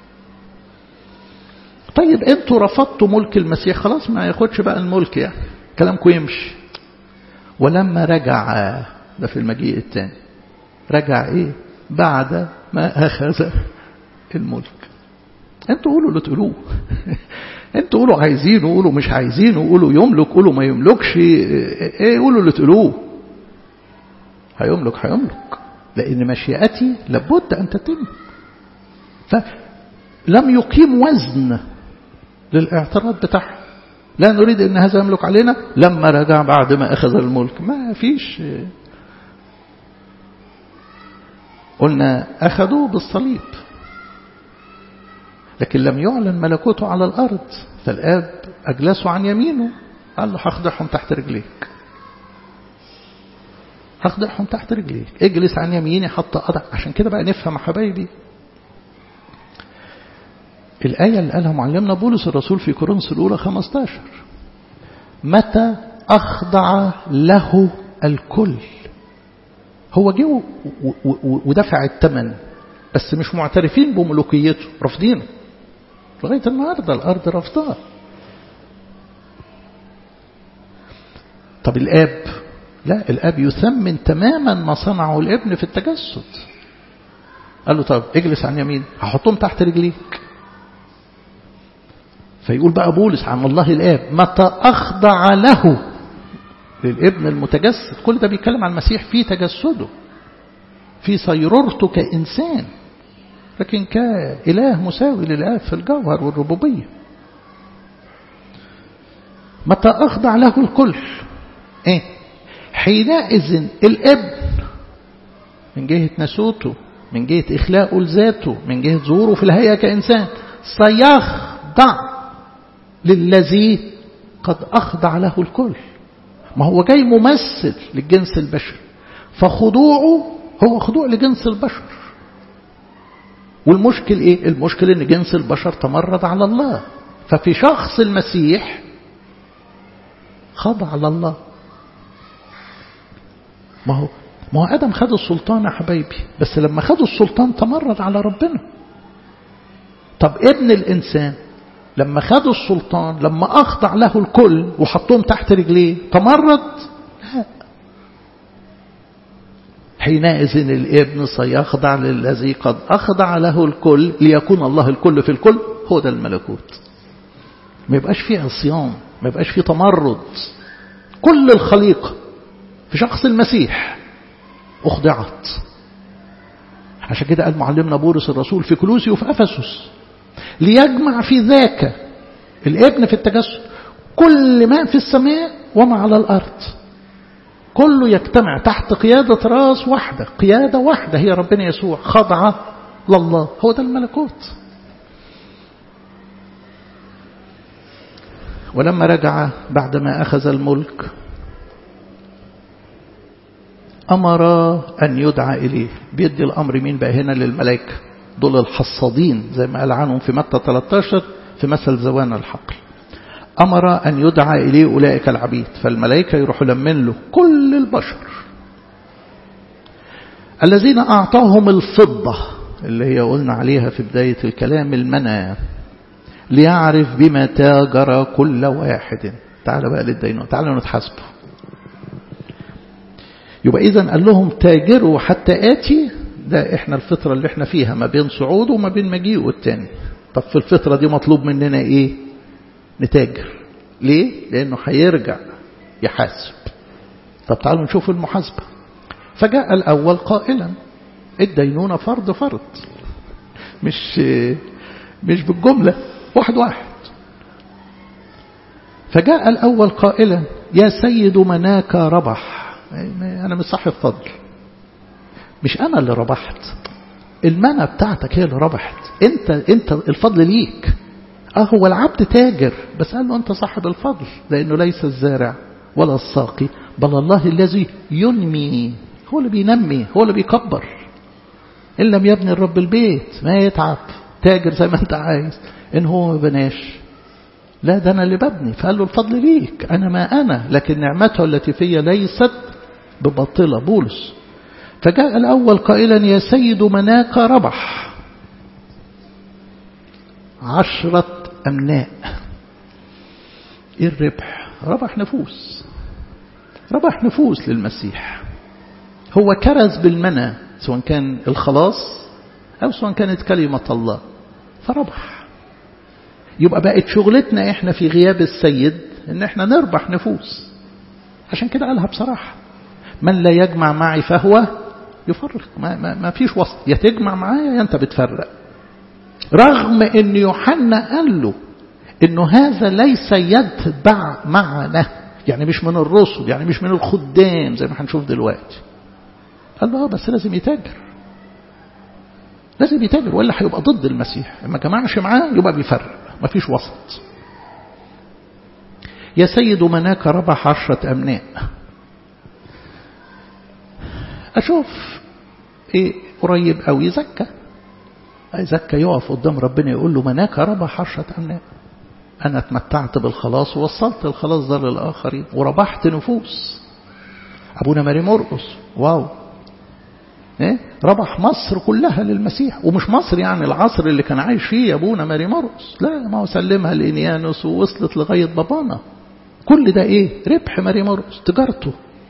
طيب انتوا رفضتوا ملك المسيح خلاص ما ياخدش بقى الملك يعني كلامكم يمشي ولما رجع ده في المجيء الثاني رجع ايه بعد ما اخذ الملك انتوا قولوا اللي تقولوه انتوا قولوا عايزينه قولوا مش عايزينه قولوا يملك قولوا ما يملكش ايه قولوا اللي تقولوه هيملك هيملك لأن مشيئتي لابد أن تتم فلم يقيم وزن للاعتراض بتاعه لا نريد أن هذا يملك علينا لما رجع بعد ما أخذ الملك ما فيش قلنا أخذوه بالصليب لكن لم يعلن ملكوته على الأرض فالآب أجلسه عن يمينه قال له هخضعهم تحت رجليك هخضعهم تحت رجليك اجلس عن يميني حتى أضع عشان كده بقى نفهم يا حبايبي الآية اللي قالها معلمنا بولس الرسول في كورنثوس الأولى 15 متى أخضع له الكل هو جه ودفع الثمن بس مش معترفين بملوكيته رافضينه لغاية النهاردة الأرض رافضاه طب الآب لا الأب يثمن تماما ما صنعه الابن في التجسد قال له طب اجلس عن يمين هحطهم تحت رجليك فيقول بقى بولس عن الله الآب متى أخضع له للابن المتجسد كل ده بيتكلم عن المسيح في تجسده في صيرورته كإنسان لكن كإله مساوي للآب في الجوهر والربوبية متى أخضع له الكل إيه حينئذ الابن من جهة نسوته من جهة إخلاقه لذاته من جهة ظهوره في الهيئة كإنسان سيخضع للذي قد أخضع له الكل ما هو جاي ممثل للجنس البشري فخضوعه هو خضوع لجنس البشر والمشكل ايه المشكل ان جنس البشر تمرد على الله ففي شخص المسيح خضع لله ما هو ما هو ادم خد السلطان يا حبايبي بس لما خد السلطان تمرد على ربنا طب ابن الانسان لما خد السلطان لما اخضع له الكل وحطهم تحت رجليه تمرد لا حينئذ الابن سيخضع للذي قد أخضع له الكل ليكون الله الكل في الكل هو ده الملكوت ما يبقاش فيه عصيان ما يبقاش فيه تمرد كل الخليقة في شخص المسيح أخضعت عشان كده قال معلمنا بولس الرسول في كلوسي وفي أفسس ليجمع في ذاك الابن في التجسد كل ما في السماء وما على الأرض كله يجتمع تحت قيادة راس واحدة قيادة واحدة هي ربنا يسوع خضعة لله هو ده الملكوت ولما رجع بعدما أخذ الملك أمر أن يدعى إليه بيدي الأمر مين بقى هنا للملائكة دول الحصادين زي ما قال عنهم في متى 13 في مثل زوان الحقل أمر أن يدعى إليه أولئك العبيد فالملائكة يروحوا لمن له كل البشر الذين أعطاهم الفضة اللي هي قلنا عليها في بداية الكلام المنى ليعرف بما تاجر كل واحد تعال بقى للدينون تعالوا نتحاسبوا يبقى إذا قال لهم تاجروا حتى آتي ده إحنا الفترة اللي إحنا فيها ما بين صعوده وما بين مجيئه التاني طب في الفترة دي مطلوب مننا إيه نتاجر ليه لأنه هيرجع يحاسب طب تعالوا نشوف المحاسبة فجاء الأول قائلا الدينونة فرض فرض مش مش بالجملة واحد واحد فجاء الأول قائلا يا سيد مناك ربح أنا مش صاحب فضل مش أنا اللي ربحت المنى بتاعتك هي اللي ربحت أنت أنت الفضل ليك اه هو العبد تاجر بس قال له أنت صاحب الفضل لأنه ليس الزارع ولا الساقي بل الله الذي ينمي هو اللي بينمي هو اللي بيكبر إن لم يبني الرب البيت ما يتعب تاجر زي ما أنت عايز إن هو ما بناش لا ده أنا اللي ببني فقال له الفضل ليك أنا ما أنا لكن نعمته التي في ليست بباطلة بولس فجاء الأول قائلا يا سيد مناك ربح عشرة أمناء إيه الربح ربح نفوس ربح نفوس للمسيح هو كرز بالمنى سواء كان الخلاص أو سواء كانت كلمة الله فربح يبقى بقت شغلتنا إحنا في غياب السيد إن إحنا نربح نفوس عشان كده قالها بصراحة من لا يجمع معي فهو يفرق ما, ما, ما فيش وسط يا تجمع معايا يا أنت بتفرق رغم ان يوحنا قال له انه هذا ليس يتبع معنا يعني مش من الرسل يعني مش من الخدام زي ما هنشوف دلوقتي قال له اه بس لازم يتاجر لازم يتاجر ولا هيبقى ضد المسيح ما جمعش معاه يبقى بيفرق ما فيش وسط يا سيد مناك ربح عشرة أمناء أشوف إيه قريب أوي زكى زكى يقف قدام ربنا يقول له مناك ربح عشرة أمناء أنا اتمتعت بالخلاص ووصلت الخلاص ده للآخرين وربحت نفوس أبونا ماري مرقس واو إيه؟ ربح مصر كلها للمسيح ومش مصر يعني العصر اللي كان عايش فيه أبونا ماري مرقس لا ما هو سلمها لإنيانوس ووصلت لغاية بابانا كل ده إيه ربح ماري مرقس تجارته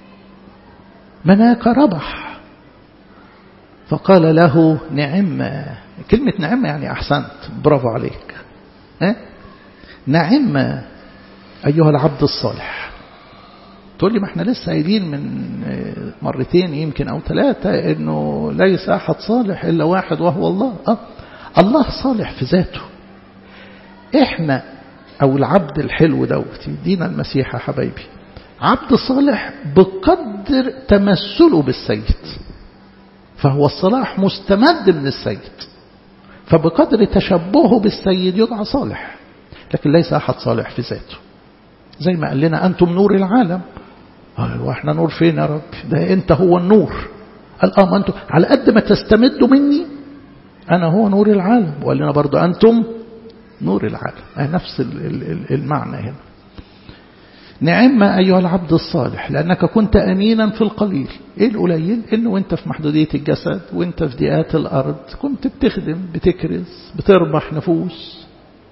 مناك ربح فقال له نعم كلمة نعم يعني أحسنت برافو عليك اه؟ نعم أيها العبد الصالح تقول لي ما احنا لسه قايلين من مرتين يمكن أو ثلاثة إنه ليس أحد صالح إلا واحد وهو الله آه. الله صالح في ذاته احنا أو العبد الحلو دوت يدينا المسيح يا حبايبي عبد صالح بقدر تمثله بالسيد فهو الصلاح مستمد من السيد فبقدر تشبهه بالسيد يدعى صالح لكن ليس أحد صالح في ذاته زي ما قال لنا أنتم نور العالم قال واحنا نور فين يا رب ده أنت هو النور قال اه ما أنتم على قد ما تستمدوا مني أنا هو نور العالم وقال لنا برضو أنتم نور العالم نفس المعنى هنا نعم أيها العبد الصالح لأنك كنت أمينا في القليل إيه القليل إنه وانت في محدودية الجسد وانت في ضيقات الأرض كنت بتخدم بتكرز بتربح نفوس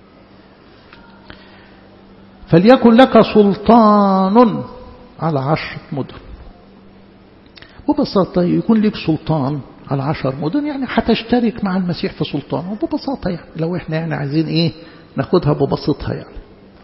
فليكن لك سلطان على عشر مدن ببساطة يكون لك سلطان على عشر مدن يعني هتشترك مع المسيح في سلطانه ببساطة يعني لو احنا يعني عايزين ايه ناخدها ببساطها يعني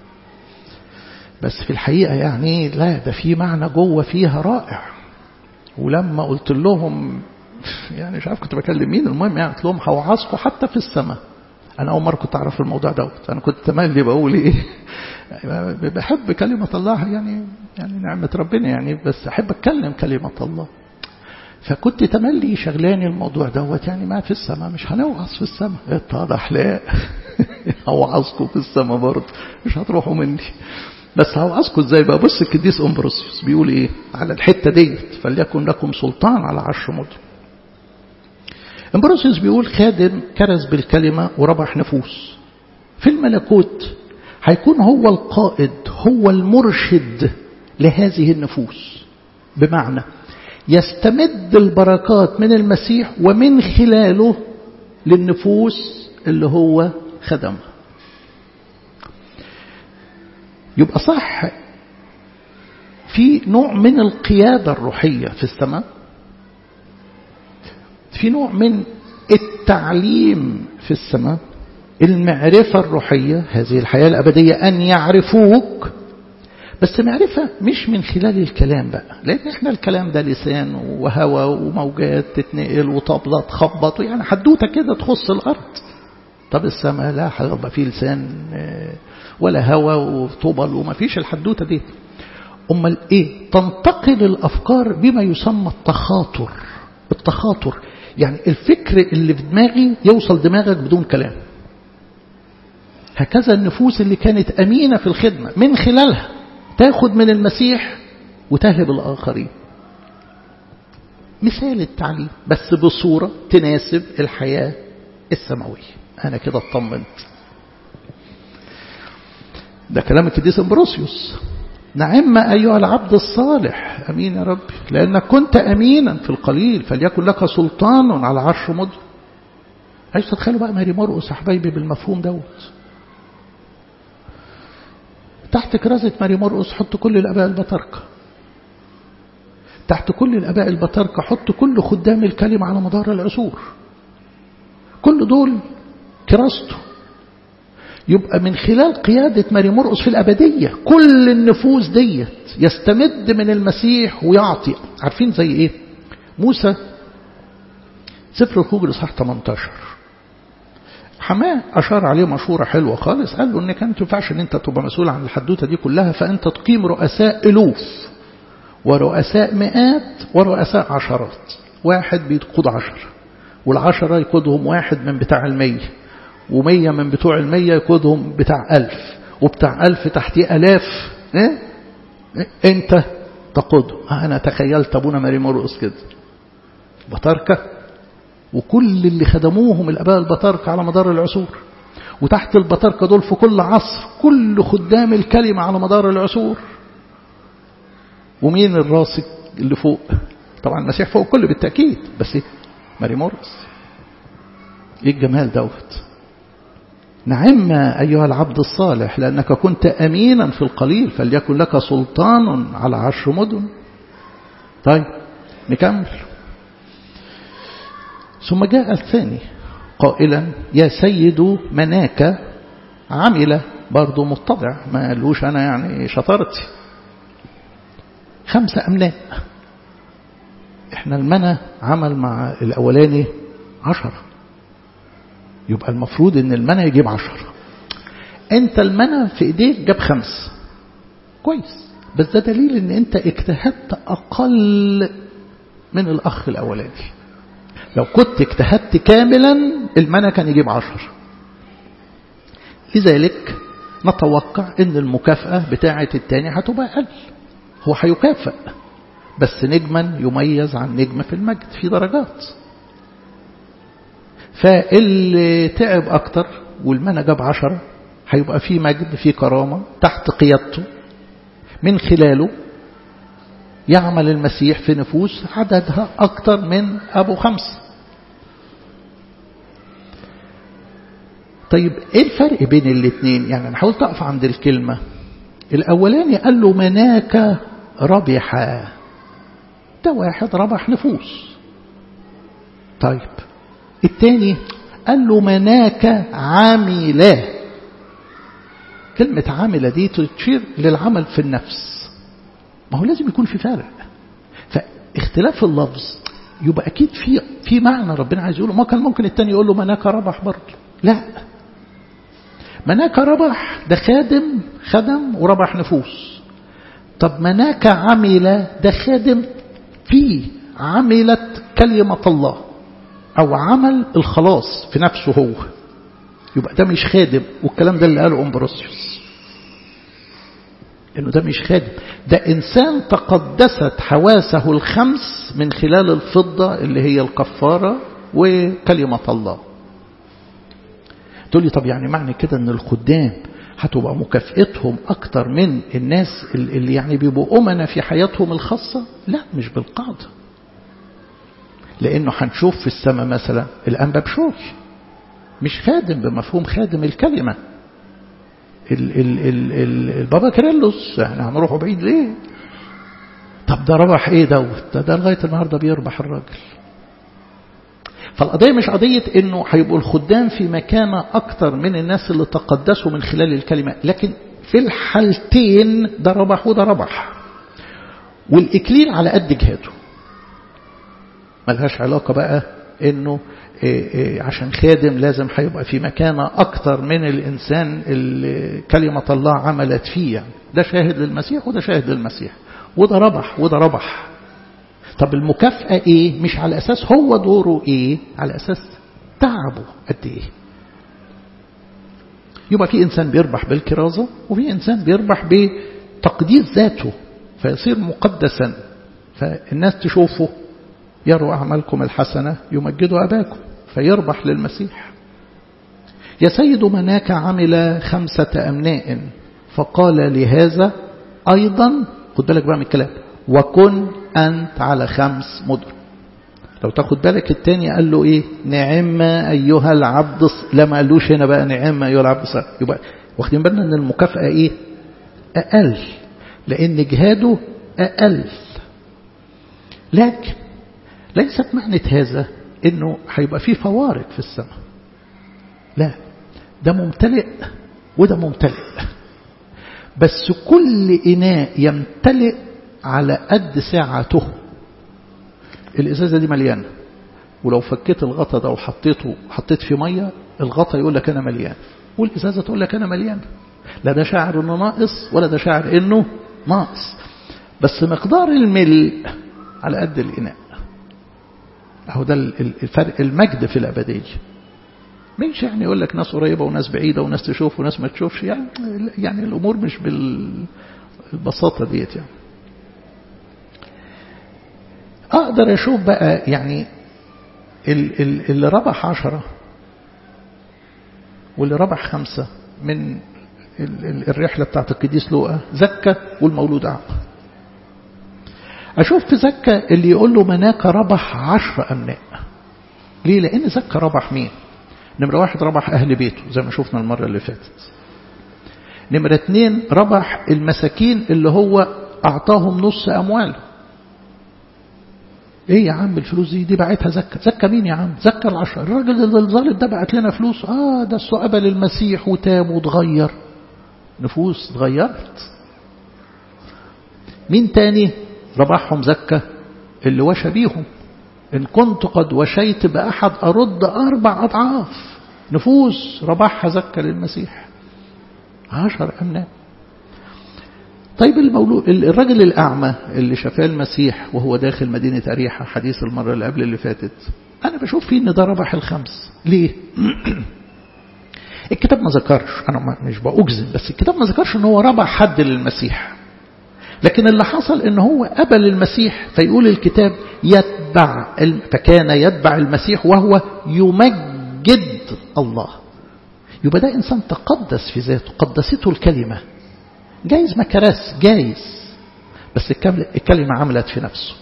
بس في الحقيقة يعني لا ده في معنى جوه فيها رائع ولما قلت لهم يعني مش عارف كنت بكلم مين المهم يعني قلت لهم هوعظكم حتى في السماء أنا أول مرة كنت أعرف الموضوع دوت أنا كنت تملي بقول إيه بحب كلمة الله يعني يعني نعمة ربنا يعني بس أحب أتكلم كلمة الله فكنت تملي شغلاني الموضوع دوت يعني ما في السماء مش هنوعظ في السماء اتضح لا هوعظكم في السماء برضه مش هتروحوا مني بس هوعظكم ازاي بقى بص القديس امبروسيوس بيقول ايه على الحته ديت فليكن لكم سلطان على عشر مدن امبروسيوس بيقول خادم كرز بالكلمه وربح نفوس في الملكوت هيكون هو القائد هو المرشد لهذه النفوس بمعنى يستمد البركات من المسيح ومن خلاله للنفوس اللي هو خدمها يبقى صح في نوع من القيادة الروحية في السماء في نوع من التعليم في السماء المعرفة الروحية هذه الحياة الأبدية أن يعرفوك بس معرفة مش من خلال الكلام بقى لأن احنا الكلام ده لسان وهوى وموجات تتنقل وطبلة تخبط يعني حدوتة كده تخص الأرض طب السماء لا هيبقى فيه لسان ولا هوى وطبل وما فيش الحدوتة دي أمال إيه تنتقل الأفكار بما يسمى التخاطر التخاطر يعني الفكر اللي في دماغي يوصل دماغك بدون كلام هكذا النفوس اللي كانت أمينة في الخدمة من خلالها تاخد من المسيح وتهب الآخرين مثال التعليم بس بصورة تناسب الحياة السماوية أنا كده اطمنت ده كلام القديس امبروسيوس نعم أيها العبد الصالح أمين يا رب لأنك كنت أمينا في القليل فليكن لك سلطان على عرش مدن عايز تتخيلوا بقى ماري مرقس يا حبايبي بالمفهوم دوت تحت كرازة ماري مرقس حط كل الأباء البطاركة تحت كل الأباء البطاركة حط كل خدام الكلمة على مدار العصور كل دول كراسته يبقى من خلال قيادة ماري مرقس في الأبدية كل النفوس ديت يستمد من المسيح ويعطي عارفين زي إيه موسى سفر الخروج صح 18 حماه أشار عليه مشورة حلوة خالص قال له إنك أنت تنفعش إن أنت تبقى مسؤول عن الحدوتة دي كلها فأنت تقيم رؤساء ألوف ورؤساء مئات ورؤساء عشرات واحد بيقود عشر والعشرة يقودهم واحد من بتاع المية ومية من بتوع المية يقودهم بتاع ألف وبتاع ألف تحتيه ألاف إيه؟ إيه؟ أنت تقوده أنا تخيلت أبونا ماري مرقس كده بطاركة وكل اللي خدموهم الأباء البطاركة على مدار العصور وتحت البطاركة دول في كل عصر كل خدام الكلمة على مدار العصور ومين الراس اللي فوق طبعا المسيح فوق كل بالتأكيد بس إيه؟ ماري مورس ايه الجمال دوت نعم أيها العبد الصالح لأنك كنت أمينا في القليل فليكن لك سلطان على عشر مدن طيب نكمل ثم جاء الثاني قائلا يا سيد مناك عمل برضه متضع ما قالوش أنا يعني شطرتي خمسة أملاء احنا المنى عمل مع الأولاني عشرة يبقى المفروض ان المنى يجيب عشرة انت المنى في ايديك جاب خمس كويس بس ده دليل ان انت اجتهدت اقل من الاخ الاولاني لو كنت اجتهدت كاملا المنى كان يجيب عشر لذلك نتوقع ان المكافأة بتاعة التاني هتبقى أقل هو هيكافئ بس نجما يميز عن نجم في المجد في درجات فاللي تعب أكتر والمنى جاب عشرة هيبقى في مجد في كرامة تحت قيادته من خلاله يعمل المسيح في نفوس عددها أكتر من أبو خمسة طيب إيه الفرق بين الاثنين يعني أنا حاولت أقف عند الكلمة الأولاني قال له مناك ربحا ده واحد ربح نفوس طيب الثاني قال له مناك عاملا كلمة عاملة دي تشير للعمل في النفس ما هو لازم يكون في فرق فاختلاف اللفظ يبقى أكيد في في معنى ربنا عايز يقوله ما كان ممكن التاني يقول له مناك ربح برضه لا مناك ربح ده خادم خدم وربح نفوس طب مناك عمل ده خادم فيه عملت كلمة الله أو عمل الخلاص في نفسه هو يبقى ده مش خادم والكلام ده اللي قاله أمبروسيوس إنه ده مش خادم ده إنسان تقدست حواسه الخمس من خلال الفضة اللي هي الكفارة وكلمة الله تقول لي طب يعني معنى كده ان الخدام هتبقى مكافئتهم اكتر من الناس اللي يعني بيبقوا امنا في حياتهم الخاصة لا مش بالقاعدة لانه هنشوف في السماء مثلا الانبا بشوي مش خادم بمفهوم خادم الكلمة ال ال ال ال البابا كيرلس احنا هنروحوا بعيد ليه طب ده ربح ايه دوت ده, ده لغاية النهاردة بيربح الراجل فالقضية مش قضية انه هيبقوا الخدام في مكانة اكتر من الناس اللي تقدسوا من خلال الكلمة لكن في الحالتين ده ربح وده ربح والاكليل على قد جهاده ملهاش علاقة بقى انه إيه إيه عشان خادم لازم هيبقى في مكانة اكتر من الانسان اللي كلمة الله عملت فيه يعني ده شاهد للمسيح وده شاهد للمسيح وده ربح وده ربح طب المكافأة ايه مش على اساس هو دوره ايه على اساس تعبه قد ايه يبقى في انسان بيربح بالكرازة وفي انسان بيربح بتقديس ذاته فيصير مقدسا فالناس تشوفه يروا أعمالكم الحسنة يمجدوا أباكم فيربح للمسيح يا سيد مناك عمل خمسة أمناء فقال لهذا أيضا خد بالك بقى من الكلام وكن أنت على خمس مدن لو تاخد بالك التاني قال له إيه نعم أيها العبد لما قالوش هنا بقى نعم أيها العبد صار يبقى واخدين بالنا أن المكافأة إيه أقل لأن جهاده أقل لكن ليست معنى هذا أنه هيبقى فيه فوارق في السماء لا ده ممتلئ وده ممتلئ بس كل إناء يمتلئ على قد ساعته الإزازة دي مليانة ولو فكيت الغطا ده وحطيته حطيت في مية الغطا يقول لك أنا مليان والإزازة تقول لك أنا مليان لا ده شاعر إنه ناقص ولا ده شاعر إنه ناقص بس مقدار الملء على قد الإناء أهو ده الفرق المجد في الأبدية مش يعني يقول لك ناس قريبة وناس بعيدة وناس تشوف وناس ما تشوفش يعني يعني الأمور مش بالبساطة ديت يعني أقدر أشوف بقى يعني اللي ربح عشرة واللي ربح خمسة من الرحلة بتاعت القديس لوقا زكى والمولود أعمى أشوف في زكى اللي يقول له مناك ربح عشر أمناء ليه لأن زكى ربح مين نمرة واحد ربح أهل بيته زي ما شفنا المرة اللي فاتت نمرة اتنين ربح المساكين اللي هو أعطاهم نص أمواله ايه يا عم الفلوس دي دي بعتها زكى زكى مين يا عم زكى العشرة الراجل اللي الظالم ده بعت لنا فلوس اه ده قبل المسيح وتاب وتغير نفوس اتغيرت مين تاني ربحهم زكى اللي وشى بيهم إن كنت قد وشيت بأحد أرد أربع أضعاف نفوس ربحها زكى للمسيح عشر أمناء طيب المولود الراجل الأعمى اللي شفاه المسيح وهو داخل مدينة أريحة حديث المرة اللي قبل اللي فاتت أنا بشوف فيه إن ده ربح الخمس ليه؟ الكتاب ما ذكرش أنا مش بأجزم بس الكتاب ما ذكرش إن هو ربح حد للمسيح لكن اللي حصل إن هو قبل المسيح فيقول الكتاب يتبع فكان يتبع المسيح وهو يمجد الله يبقى ده إنسان تقدس في ذاته قدسته الكلمة جايز ما كرس جايز بس الكلمة عملت في نفسه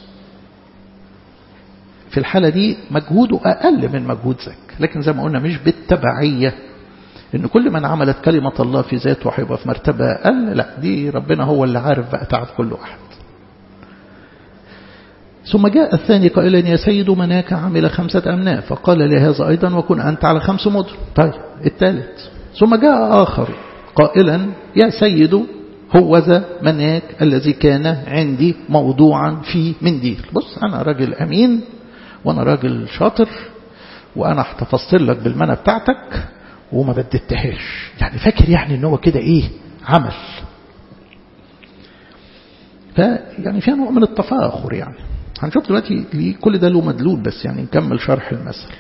في الحالة دي مجهوده أقل من مجهود ذاك لكن زي ما قلنا مش بالتبعية إن كل من عملت كلمة الله في ذاته هيبقى في مرتبة أقل لا دي ربنا هو اللي عارف بقى تعب كل واحد ثم جاء الثاني قائلا يا سيد مناك عمل خمسة أمناء فقال لهذا أيضا وكن أنت على خمس مدن طيب الثالث ثم جاء آخر قائلا يا سيد هو ذا مناك الذي كان عندي موضوعا في منديل بص أنا راجل أمين وأنا راجل شاطر وأنا هتفصل لك بالمنى بتاعتك وما بددتهاش يعني فاكر يعني ان هو كده ايه عمل فيعني فيها نوع من التفاخر يعني هنشوف دلوقتي ليه كل ده له مدلول بس يعني نكمل شرح المثل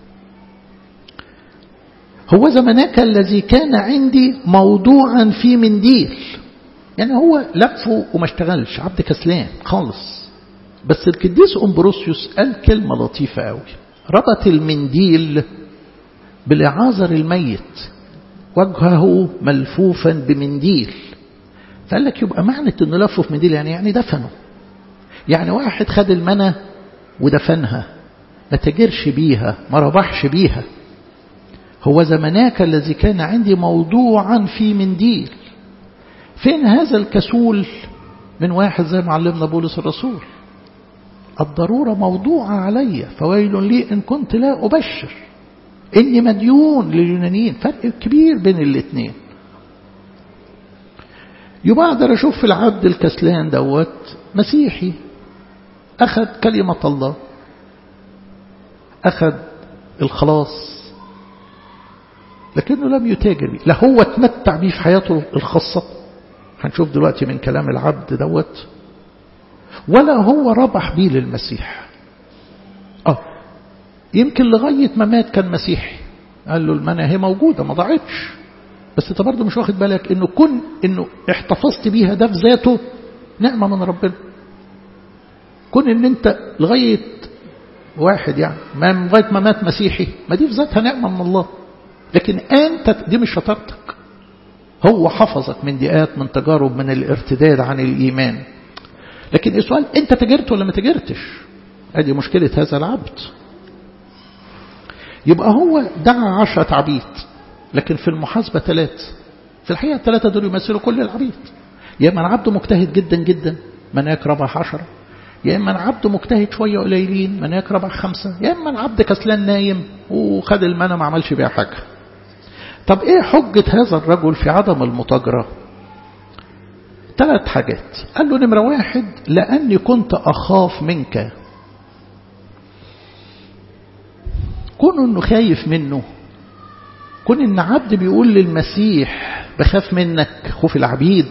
هو زمناك الذي كان عندي موضوعا في منديل يعني هو لفه وما اشتغلش عبد كسلان خالص بس القديس أمبروسيوس قال كلمة لطيفة قوي ربط المنديل بالإعاذر الميت وجهه ملفوفا بمنديل فقال لك يبقى معنى انه لفه في منديل يعني يعني دفنه يعني واحد خد المنى ودفنها ما تجرش بيها ما ربحش بيها هو زمناك الذي كان عندي موضوعا في منديل فين هذا الكسول من واحد زي معلمنا بولس الرسول الضرورة موضوعة علي فويل لي إن كنت لا أبشر إني مديون لليونانيين فرق كبير بين الاثنين يبقى أقدر أشوف في العبد الكسلان دوت مسيحي أخذ كلمة الله أخذ الخلاص لكنه لم يتاجر بيه لا هو اتمتع بيه في حياته الخاصة هنشوف دلوقتي من كلام العبد دوت ولا هو ربح بيه للمسيح اه يمكن لغاية ما مات كان مسيحي قال له المنى هي موجودة ما ضاعتش بس انت برضه مش واخد بالك انه كن انه احتفظت بيها ده في ذاته نعمة من ربنا كن ان انت لغاية واحد يعني ما لغاية ما مات مسيحي ما دي في ذاتها نعمة من الله لكن انت دي مش شطارتك هو حفظك من دقات من تجارب من الارتداد عن الإيمان لكن السؤال انت تجرت ولا ما تجرتش ادي مشكلة هذا العبد يبقى هو دعا عشرة عبيد لكن في المحاسبة ثلاث في الحقيقة الثلاثة دول يمثلوا كل العبيد يا إما عبد مجتهد جدا جدا مناك ربح عشرة يا إما عبد مجتهد شوية قليلين مناك ربح خمسة يا إما عبد كسلان نايم وخد المنى ما عملش بيها حاجة طب إيه حجة هذا الرجل في عدم المتاجرة ثلاث حاجات قال له نمرة واحد لأني كنت أخاف منك كون انه خايف منه كون ان عبد بيقول للمسيح بخاف منك خوف العبيد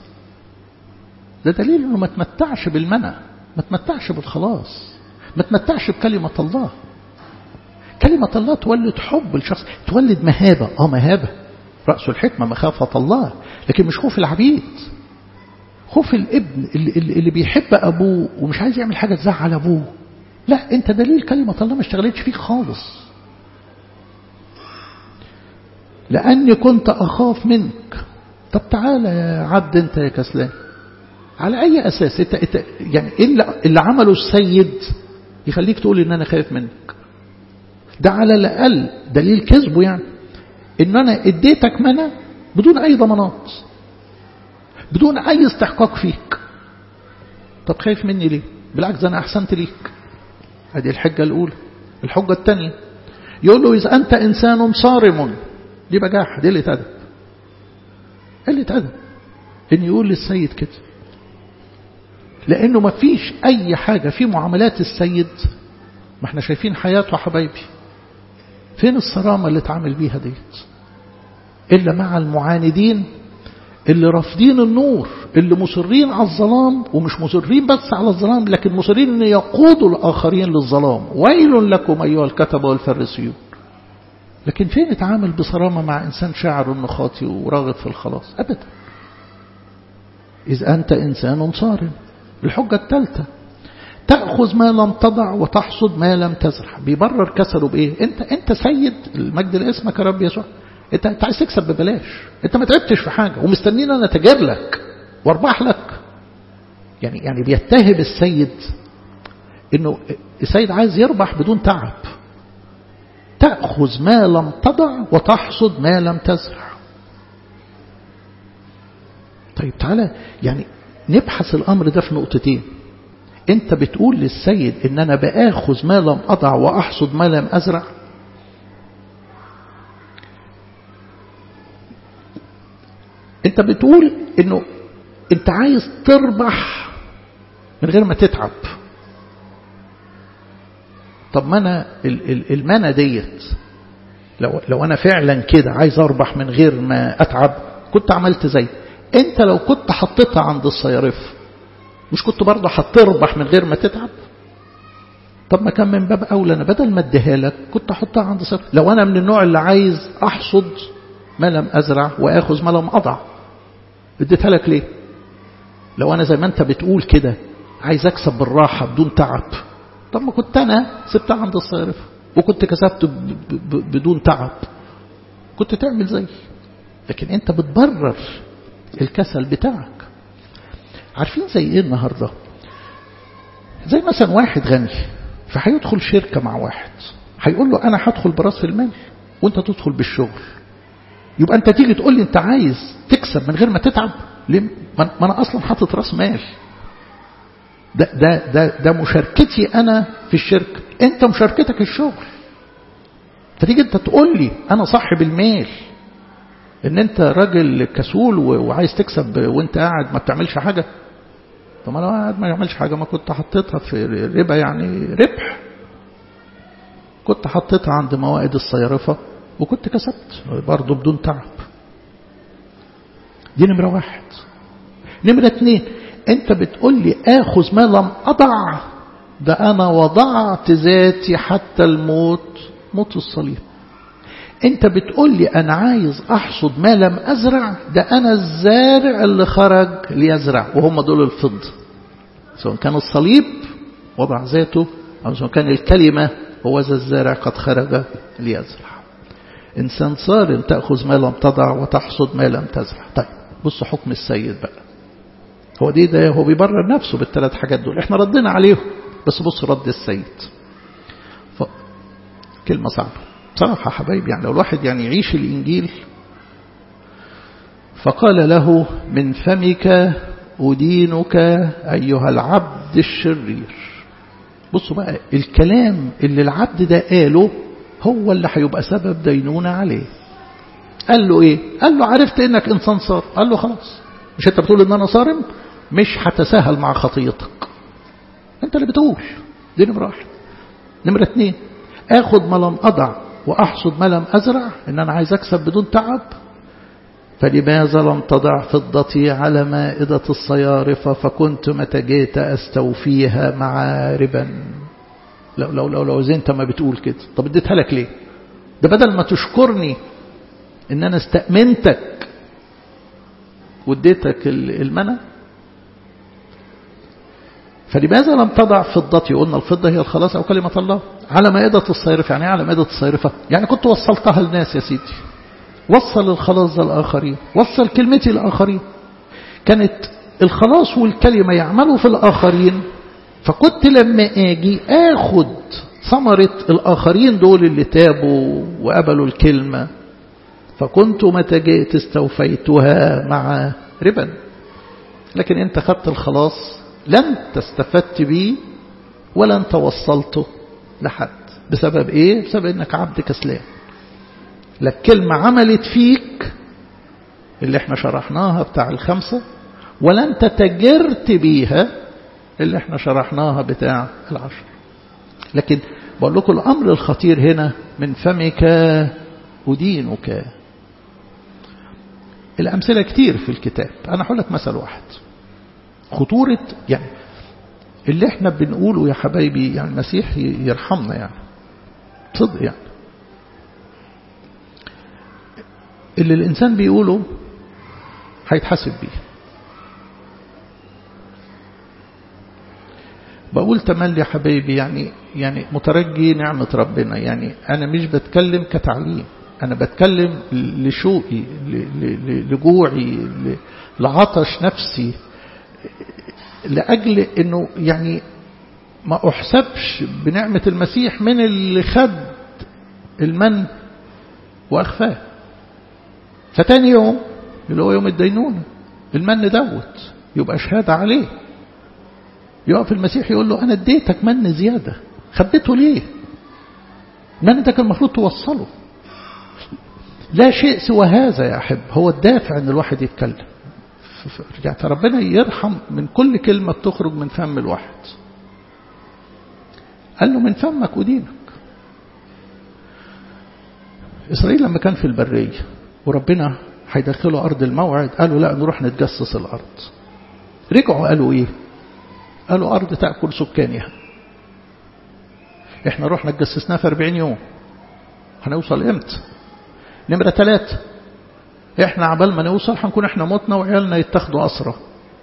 ده دليل انه ما تمتعش بالمنى ما تمتعش بالخلاص ما تمتعش بكلمة الله كلمة الله تولد حب الشخص تولد مهابة اه مهابة رأس الحكمة مخافة الله لكن مش خوف العبيد خوف الابن اللي, اللي بيحب أبوه ومش عايز يعمل حاجة تزعل أبوه لا انت دليل كلمة الله ما اشتغلتش فيك خالص لأني كنت أخاف منك طب تعالى يا عبد انت يا كسلان على أي أساس انت, انت يعني إيه اللي عمله السيد يخليك تقول إن أنا خايف منك ده على الأقل دليل كذبه يعني إن أنا اديتك منى بدون أي ضمانات بدون أي استحقاق فيك طب خايف مني ليه بالعكس أنا أحسنت ليك هذه الحجة الأولى الحجة الثانية يقول له إذا أنت إنسان صارم دي بجاحة دي اللي تدب اللي تدب إن يقول للسيد كده لأنه ما فيش أي حاجة في معاملات السيد ما احنا شايفين حياته حبايبي فين الصرامة اللي اتعامل بيها ديت إلا مع المعاندين اللي رافضين النور اللي مصرين على الظلام ومش مصرين بس على الظلام لكن مصرين ان يقودوا الاخرين للظلام ويل لكم ايها الكتبه والفريسيون لكن فين اتعامل بصرامه مع انسان شاعر انه خاطي وراغب في الخلاص ابدا اذ انت انسان صارم الحجه الثالثه تأخذ ما لم تضع وتحصد ما لم تزرع بيبرر كسره بإيه أنت أنت سيد المجد لاسمك يا رب يسوع أنت أنت عايز تكسب ببلاش أنت ما تعبتش في حاجة ومستنينا أنا أتاجر لك واربح لك يعني يعني بيتهم السيد إنه السيد عايز يربح بدون تعب تأخذ ما لم تضع وتحصد ما لم تزرع طيب تعالى يعني نبحث الأمر ده في نقطتين انت بتقول للسيد ان انا باخذ ما لم اضع واحصد ما لم ازرع انت بتقول انه انت عايز تربح من غير ما تتعب طب ما انا المنى ديت لو لو انا فعلا كده عايز اربح من غير ما اتعب كنت عملت زي انت لو كنت حطيتها عند الصيارفه مش كنت برضه هتربح من غير ما تتعب طب ما كان من باب أولى أنا بدل ما اديها لك كنت أحطها عند صفر لو أنا من النوع اللي عايز أحصد ما لم أزرع وآخذ ما لم أضع اديتها لك ليه لو أنا زي ما أنت بتقول كده عايز أكسب بالراحة بدون تعب طب ما كنت أنا سبتها عند الصيرفة وكنت كسبت بدون تعب كنت تعمل زي لكن أنت بتبرر الكسل بتاعك عارفين زي ايه النهارده زي مثلا واحد غني فهيدخل شركه مع واحد هيقول له انا هدخل براس المال وانت تدخل بالشغل يبقى انت تيجي تقول لي انت عايز تكسب من غير ما تتعب ليه ما انا اصلا حاطط راس مال ده ده ده ده مشاركتي انا في الشركه انت مشاركتك الشغل فتيجي انت تقول لي انا صاحب المال ان انت راجل كسول وعايز تكسب وانت قاعد ما بتعملش حاجة طب انا قاعد ما يعملش حاجة ما كنت حطيتها في ربا يعني ربح كنت حطيتها عند موائد الصيرفة وكنت كسبت برضه بدون تعب دي نمرة واحد نمرة اتنين انت بتقول لي اخذ ما لم اضع ده انا وضعت ذاتي حتى الموت موت الصليب انت بتقول لي انا عايز احصد ما لم ازرع ده انا الزارع اللي خرج ليزرع وهم دول الفض سواء كان الصليب وضع ذاته او سواء كان الكلمة هو ذا الزارع قد خرج ليزرع انسان صارم تأخذ ما لم تضع وتحصد ما لم تزرع طيب بص حكم السيد بقى هو دي ده هو بيبرر نفسه بالثلاث حاجات دول احنا ردنا عليهم بس بص رد السيد ف... كلمة صعبة بصراحة حبايبي يعني لو الواحد يعني يعيش الإنجيل فقال له من فمك أدينك أيها العبد الشرير بصوا بقى الكلام اللي العبد ده قاله هو اللي هيبقى سبب دينونة عليه قال له ايه قال له عرفت انك انسان صار قال له خلاص مش انت بتقول ان انا صارم مش هتساهل مع خطيتك انت اللي بتقول دي نمرة واحد نمرة اتنين اخد ما لم اضع وأحصد ما لم أزرع إن أنا عايز أكسب بدون تعب فلماذا لم تضع فضتي على مائدة الصيارفة فكنت متى جيت أستوفيها مع ربا لو لو لو لو زي انت ما بتقول كده طب اديتها لك ليه ده بدل ما تشكرني ان انا استأمنتك واديتك المنى فلماذا لم تضع فضتي قلنا الفضة هي الخلاص أو كلمة الله على مائدة الصيرفة يعني على مائدة الصيرفة يعني كنت وصلتها للناس يا سيدي وصل الخلاص ده للآخرين وصل كلمتي للآخرين كانت الخلاص والكلمة يعملوا في الآخرين فكنت لما أجي آخد ثمرة الآخرين دول اللي تابوا وقبلوا الكلمة فكنت متى جئت استوفيتها مع ربا لكن انت خدت الخلاص لن تستفدت بيه ولا انت وصلته لحد بسبب ايه بسبب انك عبد كسلان لك كلمة عملت فيك اللي احنا شرحناها بتاع الخمسة ولا انت تجرت بيها اللي احنا شرحناها بتاع العشر لكن بقول لكم الأمر الخطير هنا من فمك أدينك الأمثلة كتير في الكتاب أنا هقول لك مثل واحد خطورة يعني اللي احنا بنقوله يا حبايبي يعني المسيح يرحمنا يعني صدق يعني اللي الإنسان بيقوله هيتحاسب بيه بقول تملي يا حبايبي يعني يعني مترجي نعمة ربنا يعني أنا مش بتكلم كتعليم أنا بتكلم لشوقي لجوعي لعطش نفسي لأجل أنه يعني ما أحسبش بنعمة المسيح من اللي خد المن وأخفاه فتاني يوم اللي هو يوم الدينونة المن دوت يبقى شهادة عليه يقف المسيح يقول له أنا اديتك من زيادة خبيته ليه من ده كان المفروض توصله لا شيء سوى هذا يا أحب هو الدافع أن الواحد يتكلم يعني فربنا يرحم من كل كلمة بتخرج من فم الواحد قال له من فمك ودينك إسرائيل لما كان في البرية وربنا هيدخلوا أرض الموعد قالوا لا نروح نتجسس الأرض رجعوا قالوا إيه قالوا أرض تأكل سكانها إحنا رحنا اتجسسناها في 40 يوم هنوصل إمتى نمرة ثلاثة إحنا عبال ما نوصل هنكون إحنا متنا وعيالنا يتاخدوا أسرى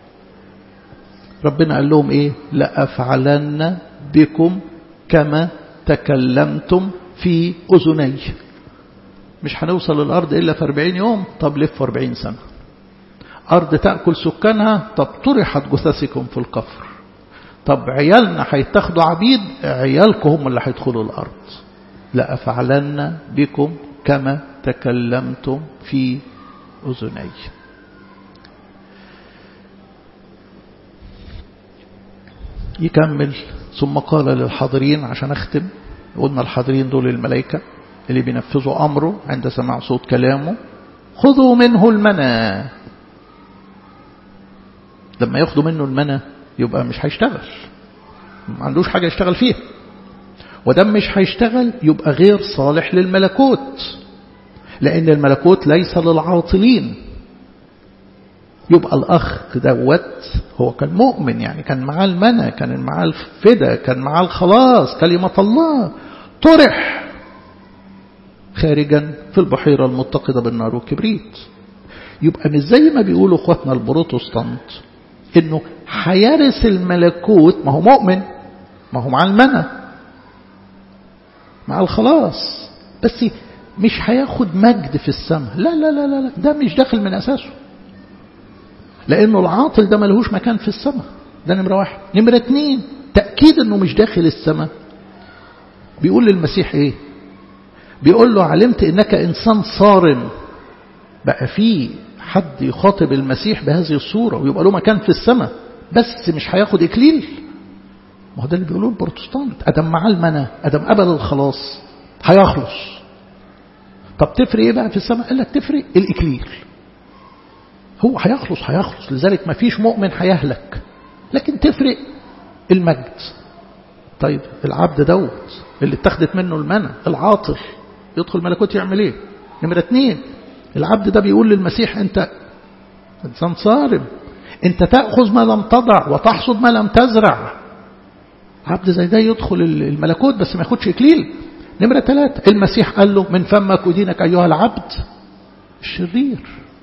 ربنا قال لهم إيه لأفعلن بكم كما تكلمتم في أذني مش هنوصل الأرض إلا في 40 يوم طب لف 40 سنة أرض تأكل سكانها طب طرحت جثثكم في القفر طب عيالنا هيتاخدوا عبيد عيالكم هم اللي هيدخلوا الأرض لأفعلن بكم كما تكلمتم في أذني يكمل ثم قال للحاضرين عشان أختم قلنا الحاضرين دول الملائكة اللي بينفذوا أمره عند سماع صوت كلامه خذوا منه المنى لما ياخدوا منه المنى يبقى مش هيشتغل ما عندوش حاجة يشتغل فيها ودم مش هيشتغل يبقى غير صالح للملكوت لأن الملكوت ليس للعاطلين يبقى الأخ دوت هو كان مؤمن يعني كان معاه المنى كان معاه الفدا كان معاه الخلاص كلمة الله طرح خارجا في البحيرة المتقدة بالنار والكبريت يبقى مش زي ما بيقولوا اخواتنا البروتستانت انه هيرث الملكوت ما هو مؤمن ما هو مع المنى مع الخلاص بس مش هياخد مجد في السماء لا لا لا لا ده مش داخل من أساسه لأنه العاطل ده ملهوش مكان في السماء ده نمرة واحد نمرة اتنين تأكيد أنه مش داخل السماء بيقول للمسيح إيه بيقول له علمت أنك إنسان صارم بقى في حد يخاطب المسيح بهذه الصورة ويبقى له مكان في السماء بس مش هياخد إكليل ما هو ده اللي بيقولوه البروتستانت أدم معاه المنى أدم قبل الخلاص هيخلص طب تفرق ايه بقى في السماء قال لك تفرق الإكليل هو هيخلص هيخلص لذلك ما فيش مؤمن هيهلك لكن تفرق المجد طيب العبد دوت اللي اتخذت منه المنى العاطل يدخل ملكوت يعمل ايه نمرة اتنين العبد ده بيقول للمسيح انت انسان صارم انت تأخذ ما لم تضع وتحصد ما لم تزرع عبد زي ده يدخل الملكوت بس ما ياخدش اكليل نمرة ثلاثة المسيح قال له من فمك ودينك أيها العبد الشرير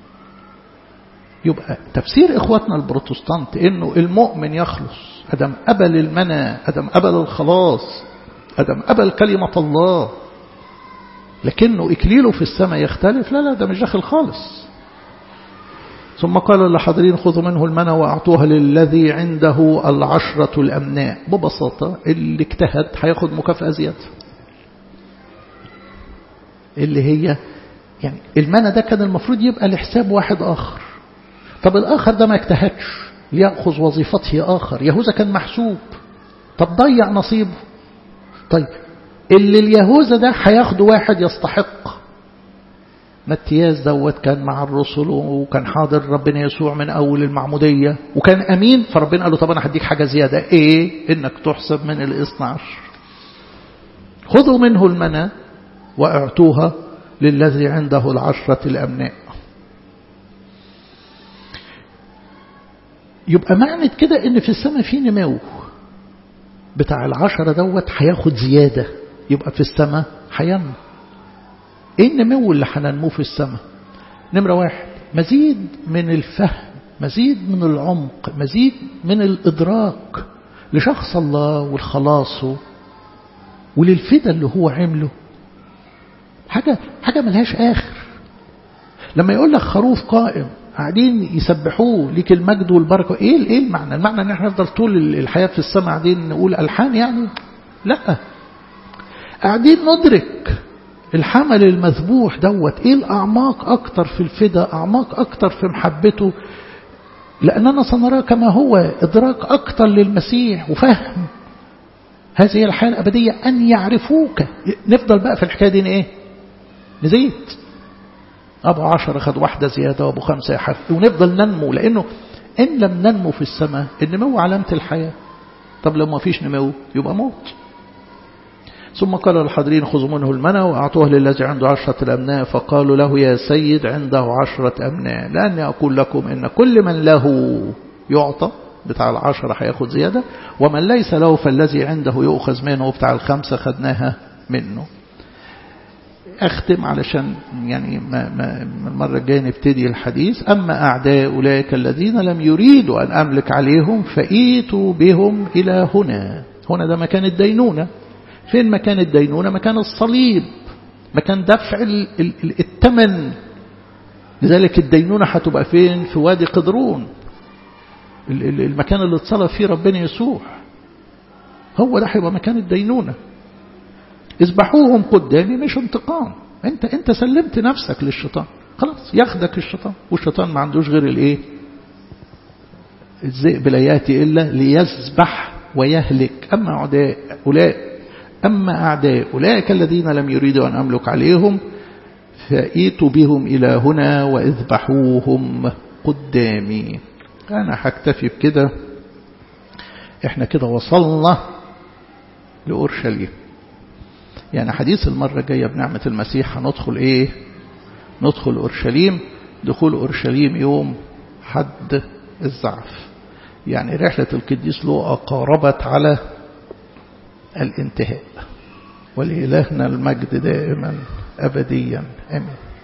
يبقى تفسير إخواتنا البروتستانت إنه المؤمن يخلص أدم أبل المنى أدم أبل الخلاص أدم أبل كلمة الله لكنه إكليله في السماء يختلف لا لا ده مش داخل خالص ثم قال للحاضرين خذوا منه المنى وأعطوها للذي عنده العشرة الأمناء ببساطة اللي اجتهد هياخد مكافأة زيادة اللي هي يعني المنى ده كان المفروض يبقى لحساب واحد آخر طب الآخر ده ما اجتهدش ليأخذ وظيفته آخر يهوذا كان محسوب طب ضيع نصيبه طيب اللي اليهوذا ده هياخده واحد يستحق متياز دوت كان مع الرسل وكان حاضر ربنا يسوع من أول المعمودية وكان أمين فربنا قال له طب أنا هديك حاجة زيادة إيه إنك تحسب من الاثنى عشر خذوا منه المنى وأعطوها للذي عنده العشرة الأمناء يبقى معنى كده ان في السماء في نمو بتاع العشرة دوت هياخد زيادة يبقى في السماء هينمو ايه النمو اللي هننمو في السماء نمرة واحد مزيد من الفهم مزيد من العمق مزيد من الإدراك لشخص الله والخلاصه وللفدا اللي هو عمله حاجة حاجة ملهاش آخر لما يقول لك خروف قائم قاعدين يسبحوه ليك المجد والبركة ايه ايه المعنى المعنى ان احنا نفضل طول الحياة في السماء قاعدين نقول ألحان يعني لا قاعدين ندرك الحمل المذبوح دوت ايه الأعماق أكتر في الفدا أعماق أكتر في محبته لأننا سنراه كما هو إدراك أكتر للمسيح وفهم هذه الحياة الأبدية أن يعرفوك نفضل بقى في الحكاية دي إيه نزيد أبو عشرة خد واحدة زيادة وأبو خمسة يحف ونفضل ننمو لأنه إن لم ننمو في السماء النمو علامة الحياة طب لو ما فيش نمو يبقى موت ثم قال الحاضرين خذوا منه المنى وأعطوه للذي عنده عشرة الأمناء فقالوا له يا سيد عنده عشرة أمناء لأني أقول لكم إن كل من له يعطى بتاع العشرة هياخد زيادة ومن ليس له فالذي عنده يؤخذ منه بتاع الخمسة خدناها منه أختم علشان يعني ما ما المرة الجاية نبتدي الحديث أما أعداء أولئك الذين لم يريدوا أن أملك عليهم فإيتوا بهم إلى هنا هنا ده مكان الدينونة فين مكان الدينونة مكان الصليب مكان دفع الثمن لذلك الدينونة هتبقى فين في وادي قدرون المكان اللي اتصلب فيه ربنا يسوع هو ده هيبقى مكان الدينونة اذبحوهم قدامي مش انتقام انت انت سلمت نفسك للشيطان خلاص ياخدك الشيطان والشيطان ما عندوش غير الايه الذئب لا ياتي الا ليذبح ويهلك اما اعداء اولئك اما اعداء اولئك الذين لم يريدوا ان املك عليهم فايتوا بهم الى هنا واذبحوهم قدامي انا هكتفي بكده احنا كده وصلنا لاورشليم يعني حديث المرة الجاية بنعمة المسيح هندخل ايه ندخل أورشليم دخول أورشليم يوم حد الزعف يعني رحلة القديس لوقا قاربت على الانتهاء ولإلهنا المجد دائما أبديا آمين